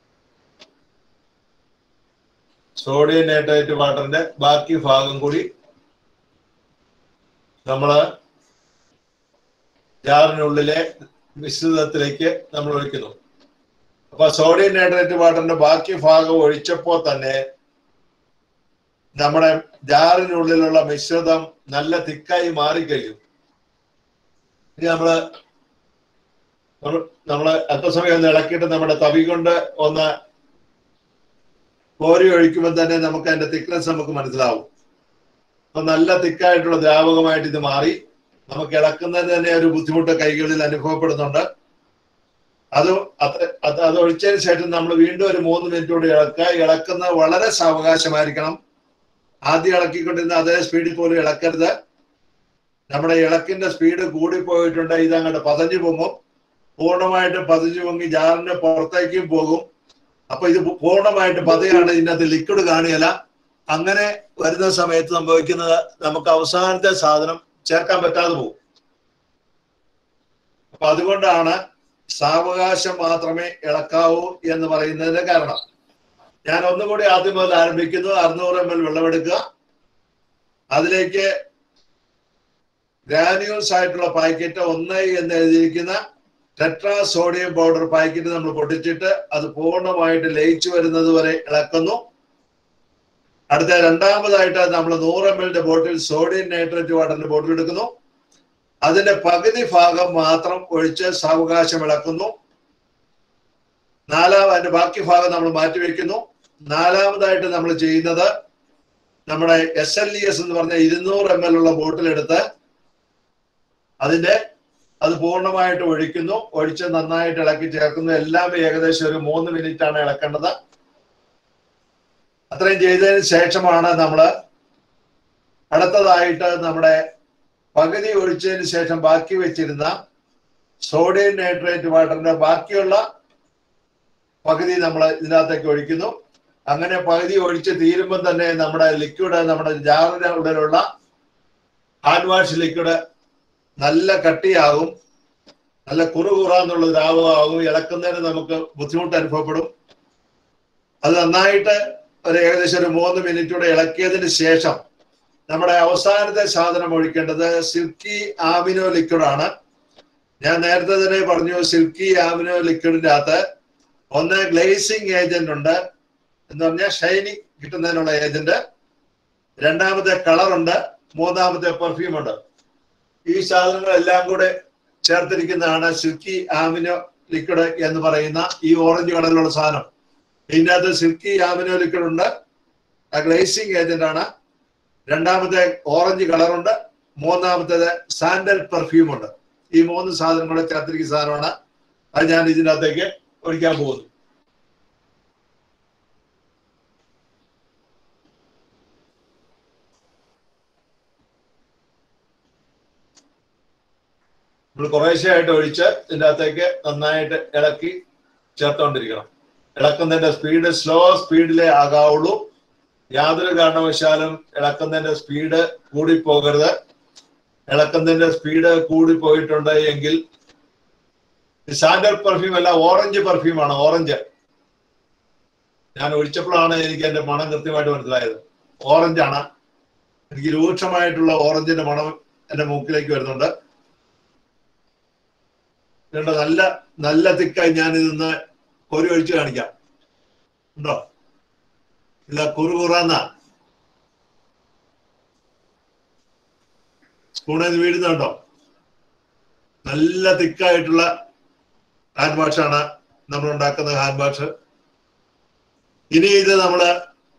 S1: സോഡിയം നൈട്രേറ്റ് വാട്ടറിന്റെ ബാക്കി ഭാഗം കൂടി നമ്മള് ജാറിനുള്ളിലെ മിശ്രിതത്തിലേക്ക് നമ്മൾ ഒഴിക്കുന്നു അപ്പൊ സോഡിയം നൈട്രേറ്റ് വാട്ടറിന്റെ ബാക്കി ഭാഗം ഒഴിച്ചപ്പോൾ തന്നെ നമ്മുടെ ജാറിനുള്ളിലുള്ള മിശ്രിതം നല്ല തിക്കായി മാറിക്കഴിയും ഇനി നമ്മള് നമ്മള് അല്പസമയം ഒന്ന് ഇളക്കിയിട്ട് നമ്മുടെ തവി കൊണ്ട് ഒന്ന് കോരി ഒഴിക്കുമ്പോൾ തന്നെ നമുക്ക് അതിന്റെ തിക്നെസ് നമുക്ക് മനസ്സിലാവും അപ്പൊ നല്ല തിക്കായിട്ടുള്ള ദ്രാവകമായിട്ട് ഇത് മാറി നമുക്ക് ഇളക്കുന്നതിന് തന്നെ ഒരു ബുദ്ധിമുട്ട് കൈകളിൽ അനുഭവപ്പെടുന്നുണ്ട് അത് അത്ര അത് അത് ഒഴിച്ചതിന് ശേഷം നമ്മൾ വീണ്ടും ഒരു മൂന്ന് മിനിറ്റ് കൂടി ഇളക്കുക ഇളക്കുന്നത് വളരെ സാവകാശമായിരിക്കണം ആദ്യം ഇളക്കിക്കൊണ്ടിരുന്ന അതേ സ്പീഡിൽ പോലും ഇളക്കരുത് നമ്മുടെ ഇളക്കിന്റെ സ്പീഡ് കൂടിപ്പോയിട്ടുണ്ട് ഇത് അങ്ങോട്ട് പതഞ്ഞു പൊങ്ങും പൂർണ്ണമായിട്ട് പതിഞ്ഞു പൊങ്ങി ജാറിന്റെ പുറത്തേക്കും പോകും അപ്പൊ ഇത് പൂർണ്ണമായിട്ട് പതയാണ് ഇതിനകത്ത് ലിക്വിഡ് കാണുകയില്ല അങ്ങനെ വരുന്ന സമയത്ത് സംഭവിക്കുന്നത് നമുക്ക് അവസാനത്തെ സാധനം ചേർക്കാൻ പറ്റാതെ പോകും അപ്പൊ അതുകൊണ്ടാണ് സാവകാശം മാത്രമേ ഇളക്കാവൂ എന്ന് പറയുന്നതിന്റെ കാരണം ഞാൻ ഒന്നുകൂടി ആദ്യം മുതൽ ആരംഭിക്കുന്നു അറുന്നൂറ് എം എൽ വെള്ളമെടുക്കുക അതിലേക്ക് ഗ്രാനുവൽസ് ആയിട്ടുള്ള പാക്കറ്റ് ഒന്ന് എന്ന് എഴുതിയിരിക്കുന്ന ടെട്രാ സോഡിയം പൗഡർ പാക്കറ്റ് നമ്മൾ പൊട്ടിച്ചിട്ട് അത് പൂർണ്ണമായിട്ട് ലയിച്ചു വരുന്നത് വരെ ഇളക്കുന്നു അടുത്ത രണ്ടാമതായിട്ട് നമ്മൾ നൂറ് എം എല്ലിന്റെ ബോട്ടിൽ സോഡിയം നൈട്രേറ്റ് വാട്ടറിന്റെ ബോട്ടിൽ എടുക്കുന്നു അതിന്റെ പകുതി ഭാഗം മാത്രം ഒഴിച്ച് സാവകാശം ഇളക്കുന്നു നാലാം അതിന്റെ ബാക്കി ഭാഗം നമ്മൾ മാറ്റിവെക്കുന്നു നാലാമതായിട്ട് നമ്മൾ ചെയ്യുന്നത് നമ്മുടെ എസ് എൽ ഇ എസ് എന്ന് പറഞ്ഞ ഇരുന്നൂറ് എം എൽ ഉള്ള ബോട്ടിൽ എടുത്ത് അതിന്റെ അത് പൂർണ്ണമായിട്ട് ഒഴിക്കുന്നു ഒഴിച്ച് നന്നായിട്ട് ഇളക്കി ചേർക്കുന്നു എല്ലാം ഏകദേശം ഒരു മൂന്ന് മിനിറ്റ് ആണ് ഇളക്കേണ്ടത് അത്രയും ചെയ്തതിന് ശേഷമാണ് നമ്മൾ അടുത്തതായിട്ട് നമ്മുടെ പകുതി ഒഴിച്ചതിന് ശേഷം ബാക്കി വെച്ചിരുന്ന സോഡിയം നൈട്രേറ്റ് വാട്ടറിന്റെ ബാക്കിയുള്ള പകുതി നമ്മൾ ഇതിനകത്തേക്ക് ഒഴിക്കുന്നു അങ്ങനെ പകുതി ഒഴിച്ച് തീരുമ്പോൾ തന്നെ നമ്മുടെ ലിക്വിഡ് നമ്മുടെ ജാറിന്റെ ഉള്ളിലുള്ള ഹാൻഡ് വാഷ് ലിക്വിഡ് നല്ല കട്ടിയാകും നല്ല കുറുകുറാന്നുള്ള ദ്രാവകമാകും ഇളക്കുന്നതിന് നമുക്ക് ബുദ്ധിമുട്ട് അനുഭവപ്പെടും അത് നന്നായിട്ട് ഒരു ഏകദേശം ഒരു മൂന്ന് മിനിറ്റ് കൂടെ ഇളക്കിയതിന് ശേഷം നമ്മുടെ അവസാനത്തെ സാധനം ഒഴിക്കേണ്ടത് സിൽക്കി ആമിനോ ലിക്വിഡ് ആണ് ഞാൻ നേരത്തെ തന്നെ പറഞ്ഞു സിൽക്കി ആമിനോ ലിക്വിഡിന്റെ അകത്ത് ഒന്ന് ഗ്ലേസിംഗ് ഏജന്റ് ഉണ്ട് എന്ന് പറഞ്ഞാൽ ഷൈനിങ് കിട്ടുന്നതിനുള്ള ഏജന്റ് രണ്ടാമത്തെ കളർ ഉണ്ട് മൂന്നാമത്തെ പെർഫ്യൂം ഉണ്ട് ഈ സാധനങ്ങളെല്ലാം കൂടെ ചേർത്തിരിക്കുന്നതാണ് സിൽക്കി ആമിനോ ലിക്വിഡ് എന്ന് പറയുന്ന ഈ ഓറഞ്ച് കളറിലുള്ള സാധനം ഇതിനകത്ത് സിൽക്കി ആമിനോ ലിക്വിഡ് ഉണ്ട് ഗ്ലേസിംഗ് ഏജന്റ് ആണ് രണ്ടാമത്തെ ഓറഞ്ച് കളറുണ്ട് മൂന്നാമത്തേത് സാൻഡൽ പെർഫ്യൂം ഉണ്ട് ഈ മൂന്ന് സാധനം കൂടെ ചേർത്തിരിക്കുന്ന സാധനമാണ് അത് ഞാൻ ഇതിനകത്തേക്ക് ഒഴിക്കാൻ പോകുന്നു നമ്മൾ കുറേശ്ശെയായിട്ട് ഒഴിച്ച് ഇതിൻ്റെ അകത്തേക്ക് നന്നായിട്ട് ഇളക്കി ചേർത്തോണ്ടിരിക്കണം ഇളക്കുന്നതിന്റെ സ്പീഡ് സ്ലോ സ്പീഡിലേ ആകാവുള്ളൂ യാതൊരു കാരണവശാലും ഇളക്കുന്നതിന്റെ സ്പീഡ് കൂടിപ്പോകരുത് ഇളക്കുന്നതിന്റെ സ്പീഡ് കൂടിപ്പോയിട്ടുണ്ട് എങ്കിൽ സാൻഡൽ പെർഫ്യൂം അല്ല ഓറഞ്ച് പെർഫ്യൂം ആണ് ഓറഞ്ച് ഞാൻ ഒഴിച്ചപ്പോഴാണ് എനിക്ക് എന്റെ മണം കൃത്യമായിട്ട് മനസ്സിലായത് ഓറഞ്ച് ആണ് എനിക്ക് രൂക്ഷമായിട്ടുള്ള ഓറഞ്ചിന്റെ മണം എന്റെ മൂക്കിലേക്ക് വരുന്നുണ്ട് കണ്ടോ നല്ല നല്ല തിക്കായി ഞാൻ ഇതൊന്ന് കൊരി ഒഴിച്ച് കാണിക്കാം ഉണ്ടോ ഇല്ല കുറുകുറാന്ന സ്പൂണിൽ നിന്ന് വീഴുന്നുണ്ടോ നല്ല തിക്കായിട്ടുള്ള ഹാൻഡ് വാഷ് ആണ് നമ്മൾ ഉണ്ടാക്കുന്ന ഹാൻഡ് വാഷ് ഇനി ഇത് നമ്മള്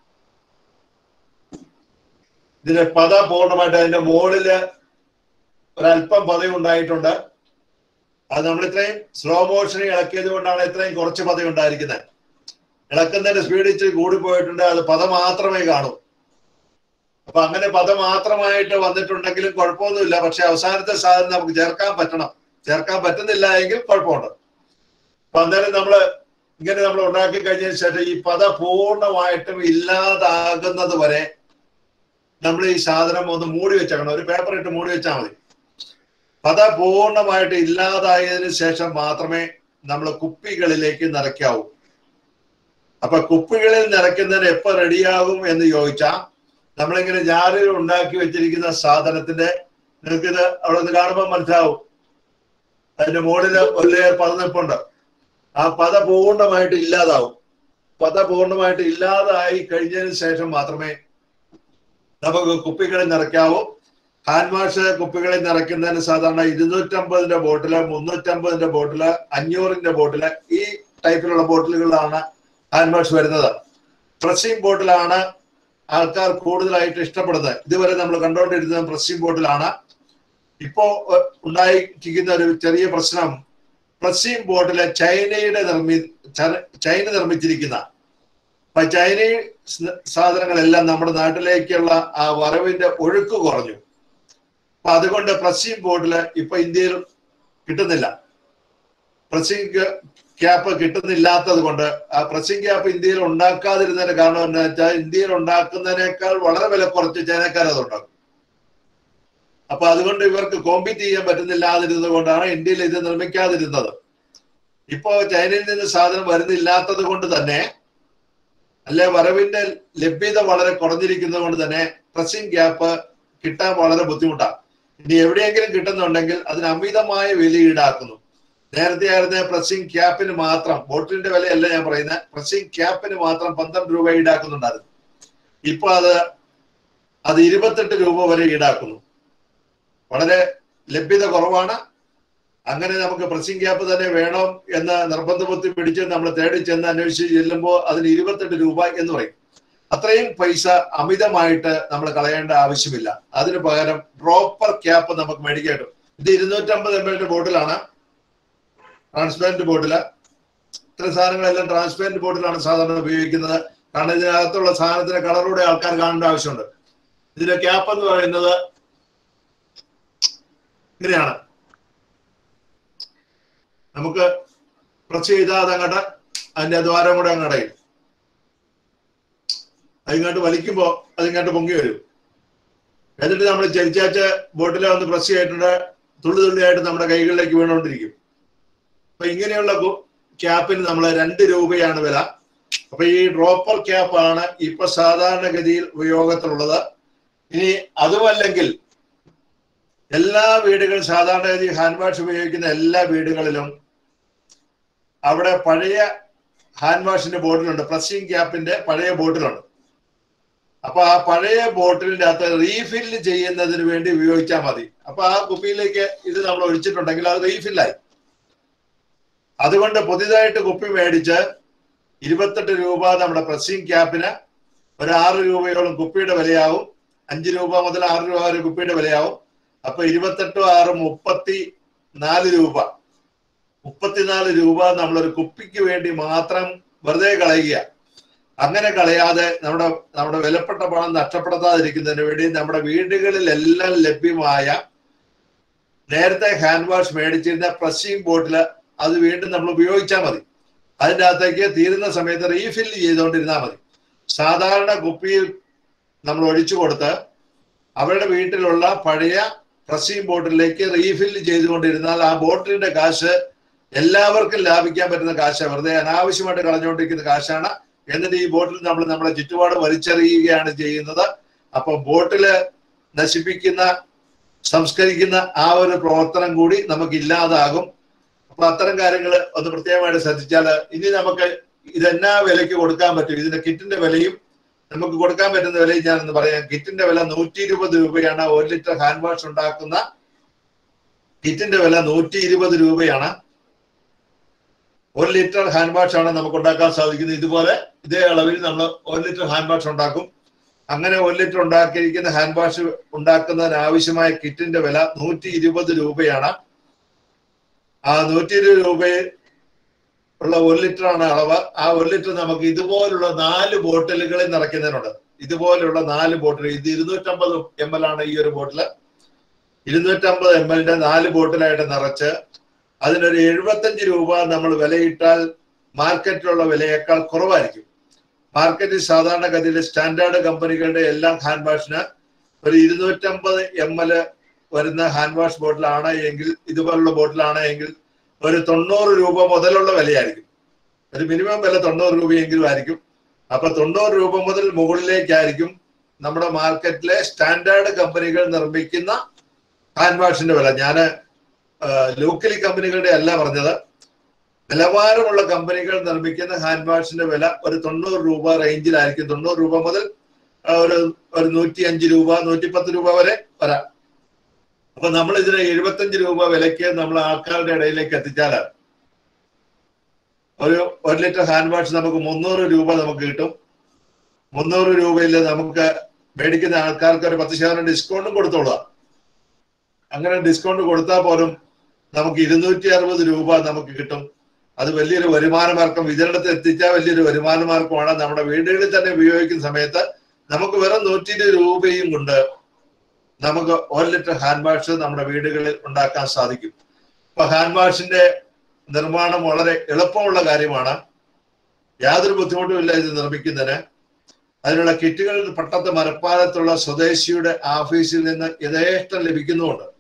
S1: ഇതിന്റെ പത പൂർണ്ണമായിട്ട് അതിന്റെ മുകളില് ഒരല്പം പതയും ഉണ്ടായിട്ടുണ്ട് അത് നമ്മൾ ഇത്രയും സ്ലോ മോഷനിൽ ഇളക്കിയത് കൊണ്ടാണ് ഇത്രയും കുറച്ച് പത ഉണ്ടായിരിക്കുന്നത് ഇളക്കുന്നതിന്റെ സ്പീഡ് ഇച്ചിരി കൂടിപ്പോയിട്ടുണ്ട് അത് പത മാത്രമേ കാണൂ അപ്പൊ അങ്ങനെ പത മാത്രമായിട്ട് വന്നിട്ടുണ്ടെങ്കിലും കുഴപ്പമൊന്നുമില്ല പക്ഷെ അവസാനത്തെ സാധനം നമുക്ക് ചേർക്കാൻ പറ്റണം ചേർക്കാൻ പറ്റുന്നില്ല എങ്കിൽ കുഴപ്പമുണ്ട് അപ്പൊ അന്നേരം നമ്മള് ഇങ്ങനെ നമ്മൾ ഉണ്ടാക്കി കഴിഞ്ഞതിന് ശേഷം ഈ പത പൂർണ്ണമായിട്ടും ഇല്ലാതാകുന്നത് വരെ നമ്മൾ ഈ സാധനം ഒന്ന് മൂടി വെച്ചേക്കണം ഒരു പേപ്പർ ഇട്ട് മൂടി വെച്ചാൽ മതി പത പൂർണ്ണമായിട്ട് ഇല്ലാതായതിനു ശേഷം മാത്രമേ നമ്മൾ കുപ്പികളിലേക്ക് നിറയ്ക്കാവൂ അപ്പൊ കുപ്പികളിൽ നിറയ്ക്കുന്നതിന് എപ്പോ റെഡിയാകും എന്ന് ചോദിച്ചാൽ നമ്മളിങ്ങനെ ജാറിൽ ഉണ്ടാക്കി വെച്ചിരിക്കുന്ന സാധനത്തിന്റെ നിങ്ങൾക്കിത് അവിടെ നിന്ന് കാണുമ്പോൾ മനസ്സിലാവും അതിന്റെ മുകളില് ഒരു ലെയർ പത നിൽപ്പുണ്ട് ആ പത പൂർണ്ണമായിട്ട് ഇല്ലാതാവും പത പൂർണ്ണമായിട്ട് ഇല്ലാതായി കഴിഞ്ഞതിന് ശേഷം മാത്രമേ നമുക്ക് കുപ്പികളിൽ നിറയ്ക്കാവൂ ഹാൻഡ് വാഷ് കുപ്പികളിൽ നിറയ്ക്കുന്നതിന് സാധാരണ ഇരുന്നൂറ്റമ്പതിന്റെ ബോട്ടില് മുന്നൂറ്റമ്പതിന്റെ ബോട്ടില് അഞ്ഞൂറിന്റെ ബോട്ടില് ഈ ടൈപ്പിലുള്ള ബോട്ടിലുകളിലാണ് ഹാൻഡ് വാഷ് വരുന്നത് പ്രസ്സിംഗ് ബോട്ടിലാണ് ആൾക്കാർ കൂടുതലായിട്ട് ഇഷ്ടപ്പെടുന്നത് ഇതുവരെ നമ്മൾ കണ്ടുകൊണ്ടിരുന്നത് പ്രസ്സിംഗ് ബോട്ടിലാണ് ഇപ്പോ ഏഹ്, ഉണ്ടായിരിക്കുന്ന ഒരു ചെറിയ പ്രശ്നം പ്രസ്സിംഗ് ബോട്ടിലെ ചൈനയുടെ നിർമ്മി ചന- ചൈന നിർമ്മിച്ചിരിക്കുന്ന അപ്പൊ ചൈനീസ് സാധനങ്ങളെല്ലാം നമ്മുടെ നാട്ടിലേക്കുള്ള ആ വരവിന്റെ ഒഴുക്ക് കുറഞ്ഞു അപ്പൊ അതുകൊണ്ട് പ്രസ്സിംഗ് ബോർഡില് ഇപ്പൊ ഇന്ത്യയിൽ കിട്ടുന്നില്ല പ്രസ്സിംഗ് ക്യാപ്പ് കിട്ടുന്നില്ലാത്തത് കൊണ്ട് ആ പ്രസ്സിംഗ് ക്യാപ്പ് ഇന്ത്യയിൽ ഉണ്ടാക്കാതിരുന്നതിന്റെ കാരണം എന്താ വെച്ചാൽ ഇന്ത്യയിൽ ഉണ്ടാക്കുന്നതിനേക്കാൾ വളരെ വില കുറച്ച് ചൈനക്കാർ അത് ഉണ്ടാക്കും അപ്പൊ അതുകൊണ്ട് ഇവർക്ക് കോമ്പീറ്റ് ചെയ്യാൻ പറ്റുന്നില്ലാതിരുന്നത് കൊണ്ടാണ് ഇന്ത്യയിൽ ഇത് നിർമ്മിക്കാതിരുന്നത് ഇപ്പോ ചൈനയിൽ നിന്ന് സാധനം വരുന്നില്ലാത്തത് കൊണ്ട് തന്നെ അല്ലെ വരവിന്റെ ലഭ്യത വളരെ കുറഞ്ഞിരിക്കുന്നത് കൊണ്ട് തന്നെ പ്രസ്സിംഗ് ഗ്യാപ്പ് കിട്ടാൻ വളരെ ബുദ്ധിമുട്ടാണ് ഇനി എവിടെയെങ്കിലും കിട്ടുന്നുണ്ടെങ്കിൽ അതിന് അമിതമായ വില ഈടാക്കുന്നു നേരത്തെ ആയിരുന്ന പ്രസ്സിംഗ് ക്യാപ്പിന് മാത്രം ബോട്ടിലിന്റെ വിലയല്ല ഞാൻ പറയുന്നത് പ്രസ്സിംഗ് ക്യാപ്പിന് മാത്രം പന്ത്രണ്ട് രൂപ ഈടാക്കുന്നുണ്ടായിരുന്നു ഇപ്പൊ അത് അത് ഇരുപത്തെട്ട് രൂപ വരെ ഈടാക്കുന്നു വളരെ ലഭ്യത കുറവാണ് അങ്ങനെ നമുക്ക് പ്രസ്സിംഗ് ക്യാപ്പ് തന്നെ വേണം എന്ന് നിർബന്ധബുദ്ധി പിടിച്ച് നമ്മൾ തേടി ചെന്ന് അന്വേഷിച്ച് ചെല്ലുമ്പോൾ അതിന് ഇരുപത്തെട്ട് രൂപ എന്ന് പറയും അത്രയും പൈസ അമിതമായിട്ട് നമ്മൾ കളയേണ്ട ആവശ്യമില്ല അതിന് പകരം പ്രോപ്പർ ക്യാപ്പ് നമുക്ക് മേടിക്കാൻ കിട്ടും ഇത് ഇരുന്നൂറ്റമ്പത് എം എല്ലിന്റെ ബോട്ടിലാണ് ട്രാൻസ്പെറന്റ് ബോട്ടില് ഇത്തരം സാധനങ്ങളെല്ലാം ട്രാൻസ്പെറന്റ് ബോട്ടിലാണ് സാധാരണ ഉപയോഗിക്കുന്നത് കാരണം ഇതിനകത്തുള്ള സാധനത്തിന്റെ കളറൂടെ ആൾക്കാർ കാണേണ്ട ആവശ്യമുണ്ട് ഇതിന്റെ ക്യാപ്പ് എന്ന് പറയുന്നത് ഇങ്ങനെയാണ് നമുക്ക് പ്രസ് ചെയ്താൽ അതങ്ങോട്ട് അതിന്റെ ദ്വാരം കൂടെ അങ്ങ് അടയും അതിങ്ങോട്ട് വലിക്കുമ്പോ അതിങ്ങോട്ട് പൊങ്ങി വരും എന്നിട്ട് നമ്മൾ ചരിച്ചാച്ച ബോട്ടിൽ ഒന്ന് പ്രസ് ചെയ്തിട്ടുണ്ട് തുള്ളി തുള്ളിയായിട്ട് നമ്മുടെ കൈകളിലേക്ക് വീണുകൊണ്ടിരിക്കും അപ്പൊ ഇങ്ങനെയുള്ള ക്യാപ്പിന് നമ്മൾ രണ്ട് രൂപയാണ് വില അപ്പൊ ഈ ഡ്രോപ്പർ ക്യാപ്പാണ് ഇപ്പൊ സാധാരണഗതിയിൽ ഉപയോഗത്തിലുള്ളത് ഇനി അതുമല്ലെങ്കിൽ എല്ലാ വീടുകളും സാധാരണഗതി ഹാൻഡ് വാഷ് ഉപയോഗിക്കുന്ന എല്ലാ വീടുകളിലും അവിടെ പഴയ ഹാൻഡ് വാഷിന്റെ ബോട്ടിലുണ്ട് പ്രസ്സിംഗ് ക്യാപ്പിന്റെ പഴയ ബോട്ടിലുണ്ട് അപ്പൊ ആ പഴയ ബോട്ടിലിന്റെ അകത്ത് റീഫില്ല് ചെയ്യുന്നതിന് വേണ്ടി ഉപയോഗിച്ചാൽ മതി അപ്പൊ ആ കുപ്പിയിലേക്ക് ഇത് നമ്മൾ ഒഴിച്ചിട്ടുണ്ടെങ്കിൽ അത് റീഫില്ലായി അതുകൊണ്ട് പുതിയതായിട്ട് കുപ്പി മേടിച്ച് ഇരുപത്തെട്ട് രൂപ നമ്മുടെ പ്രസ്സിംഗ് ക്യാപ്പിന് ഒരു ആറ് രൂപയോളം കുപ്പിയുടെ വിലയാവും അഞ്ച് രൂപ മുതൽ ആറ് രൂപ വരെ കുപ്പിയുടെ വിലയാവും അപ്പൊ ഇരുപത്തെട്ട് ആറ് മുപ്പത്തി നാല് രൂപ മുപ്പത്തിനാല് രൂപ നമ്മളൊരു കുപ്പിക്ക് വേണ്ടി മാത്രം വെറുതെ കളയുക അങ്ങനെ കളയാതെ നമ്മുടെ നമ്മുടെ വിലപ്പെട്ട പണം നഷ്ടപ്പെടുത്താതിരിക്കുന്നതിന് വേണ്ടി നമ്മുടെ വീടുകളിലെല്ലാം ലഭ്യമായ നേരത്തെ ഹാൻഡ് വാഷ് മേടിച്ചിരുന്ന പ്രസ്സിംഗ് ബോട്ടില് അത് വീണ്ടും നമ്മൾ ഉപയോഗിച്ചാൽ മതി അതിൻ്റെ അകത്തേക്ക് തീരുന്ന സമയത്ത് റീഫിൽ ചെയ്തുകൊണ്ടിരുന്നാൽ മതി സാധാരണ കുപ്പിയിൽ നമ്മൾ ഒഴിച്ചു കൊടുത്ത് അവരുടെ വീട്ടിലുള്ള പഴയ പ്രസ്സിംഗ് ബോട്ടിലേക്ക് റീഫിൽ ചെയ്തുകൊണ്ടിരുന്നാൽ ആ ബോട്ടിലിന്റെ കാശ് എല്ലാവർക്കും ലാഭിക്കാൻ പറ്റുന്ന കാശ് വെറുതെ അനാവശ്യമായിട്ട് കളഞ്ഞുകൊണ്ടിരിക്കുന്ന കാശാണ് എന്നിട്ട് ഈ ബോട്ടിൽ നമ്മൾ നമ്മുടെ ചുറ്റുപാട് വലിച്ചെറിയുകയാണ് ചെയ്യുന്നത് അപ്പൊ ബോട്ടില് നശിപ്പിക്കുന്ന സംസ്കരിക്കുന്ന ആ ഒരു പ്രവർത്തനം കൂടി നമുക്ക് ഇല്ലാതാകും അപ്പൊ അത്തരം കാര്യങ്ങൾ ഒന്ന് പ്രത്യേകമായിട്ട് ശ്രദ്ധിച്ചാൽ ഇനി നമുക്ക് ഇതെന്നാ വിലയ്ക്ക് കൊടുക്കാൻ പറ്റും ഇതിന്റെ കിറ്റിന്റെ വിലയും നമുക്ക് കൊടുക്കാൻ പറ്റുന്ന വിലയും ഞാനൊന്ന് പറയാം കിറ്റിന്റെ വില നൂറ്റി ഇരുപത് രൂപയാണ് ഒരു ലിറ്റർ ഹാൻഡ് വാഷ് ഉണ്ടാക്കുന്ന കിറ്റിന്റെ വില നൂറ്റി ഇരുപത് രൂപയാണ് ഒരു ലിറ്റർ ഹാൻഡ് വാഷ് ആണ് നമുക്ക് ഉണ്ടാക്കാൻ സാധിക്കുന്നത് ഇതുപോലെ ഇതേ അളവിൽ നമ്മൾ ഒരു ലിറ്റർ ഹാൻഡ് വാഷ് ഉണ്ടാക്കും അങ്ങനെ ഒരു ലിറ്റർ ഉണ്ടാക്കിയിരിക്കുന്ന ഹാൻഡ് വാഷ് ഉണ്ടാക്കുന്നതിന് ആവശ്യമായ കിറ്റിന്റെ വില നൂറ്റി ഇരുപത് രൂപയാണ് ആ നൂറ്റി ഇരുപത് രൂപയിൽ ഉള്ള ഒരു ലിറ്റർ ആണ് അളവ് ആ ഒരു ലിറ്റർ നമുക്ക് ഇതുപോലുള്ള നാല് ബോട്ടിലുകളിൽ നിറയ്ക്കുന്നതിനുണ്ട് ഇതുപോലുള്ള നാല് ബോട്ടിൽ ഇത് ഇരുന്നൂറ്റമ്പത് എം എൽ ആണ് ഈ ഒരു ബോട്ടില് ഇരുന്നൂറ്റമ്പത് എം എല്ലിന്റെ നാല് ബോട്ടിലായിട്ട് നിറച്ച് അതിനൊരു എഴുപത്തഞ്ച് രൂപ നമ്മൾ വിലയിട്ടാൽ മാർക്കറ്റിലുള്ള വിലയേക്കാൾ കുറവായിരിക്കും മാർക്കറ്റിൽ സാധാരണഗതിയിൽ സ്റ്റാൻഡേർഡ് കമ്പനികളുടെ എല്ലാം ഹാൻഡ് വാഷിന് ഒരു ഇരുന്നൂറ്റമ്പത് എം എൽ വരുന്ന ഹാൻഡ് വാഷ് ബോട്ടിലാണ് എങ്കിൽ ഇതുപോലുള്ള ബോട്ടിലാണ് എങ്കിൽ ഒരു തൊണ്ണൂറ് രൂപ മുതലുള്ള വിലയായിരിക്കും ഒരു മിനിമം വില തൊണ്ണൂറ് രൂപയെങ്കിലും ആയിരിക്കും അപ്പൊ തൊണ്ണൂറ് രൂപ മുതൽ മുകളിലേക്കായിരിക്കും നമ്മുടെ മാർക്കറ്റിലെ സ്റ്റാൻഡേർഡ് കമ്പനികൾ നിർമ്മിക്കുന്ന ഹാൻഡ് വാഷിന്റെ വില ഞാന് ലോക്കലി കമ്പനികളുടെ അല്ല പറഞ്ഞത് നിലവാരമുള്ള കമ്പനികൾ നിർമ്മിക്കുന്ന ഹാൻഡ് വാഷിന്റെ വില ഒരു തൊണ്ണൂറ് രൂപ റേഞ്ചിലായിരിക്കും തൊണ്ണൂറ് രൂപ മുതൽ ഒരു ഒരു നൂറ്റി അഞ്ച് രൂപ നൂറ്റിപ്പത്ത് രൂപ വരെ വരാം അപ്പൊ നമ്മൾ ഇതിന് എഴുപത്തഞ്ച് രൂപ വിലയ്ക്ക് നമ്മൾ ആൾക്കാരുടെ ഇടയിലേക്ക് എത്തിച്ചാൽ ഒരു ഒരു ലിറ്റർ ഹാൻഡ് വാഷ് നമുക്ക് മുന്നൂറ് രൂപ നമുക്ക് കിട്ടും മുന്നൂറ് രൂപയിൽ നമുക്ക് മേടിക്കുന്ന ആൾക്കാർക്ക് ഒരു പത്ത് ശതമാനം ഡിസ്കൗണ്ടും കൊടുത്തോളുക അങ്ങനെ ഡിസ്കൗണ്ട് കൊടുത്താൽ പോലും നമുക്ക് ഇരുന്നൂറ്റി അറുപത് രൂപ നമുക്ക് കിട്ടും അത് വലിയൊരു വരുമാന മാർഗം വിതരണത്തിൽ എത്തിച്ചാൽ വലിയൊരു വരുമാന മാർഗമാണ് നമ്മുടെ വീടുകളിൽ തന്നെ ഉപയോഗിക്കുന്ന സമയത്ത് നമുക്ക് വെറും നൂറ്റി ഇരുപത് രൂപയും കൊണ്ട് നമുക്ക് ഒരു ലിറ്റർ ഹാൻഡ് വാഷ് നമ്മുടെ വീടുകളിൽ ഉണ്ടാക്കാൻ സാധിക്കും ഇപ്പൊ ഹാൻഡ് വാഷിന്റെ നിർമ്മാണം വളരെ എളുപ്പമുള്ള കാര്യമാണ് യാതൊരു ബുദ്ധിമുട്ടുമില്ല ഇത് നിർമ്മിക്കുന്നതിന് അതിനുള്ള കിറ്റുകൾ പട്ടത്ത് മരപ്പാലത്തുള്ള സ്വദേശിയുടെ ഓഫീസിൽ നിന്ന് യഥേഷ്ടം ലഭിക്കുന്നുമുണ്ട്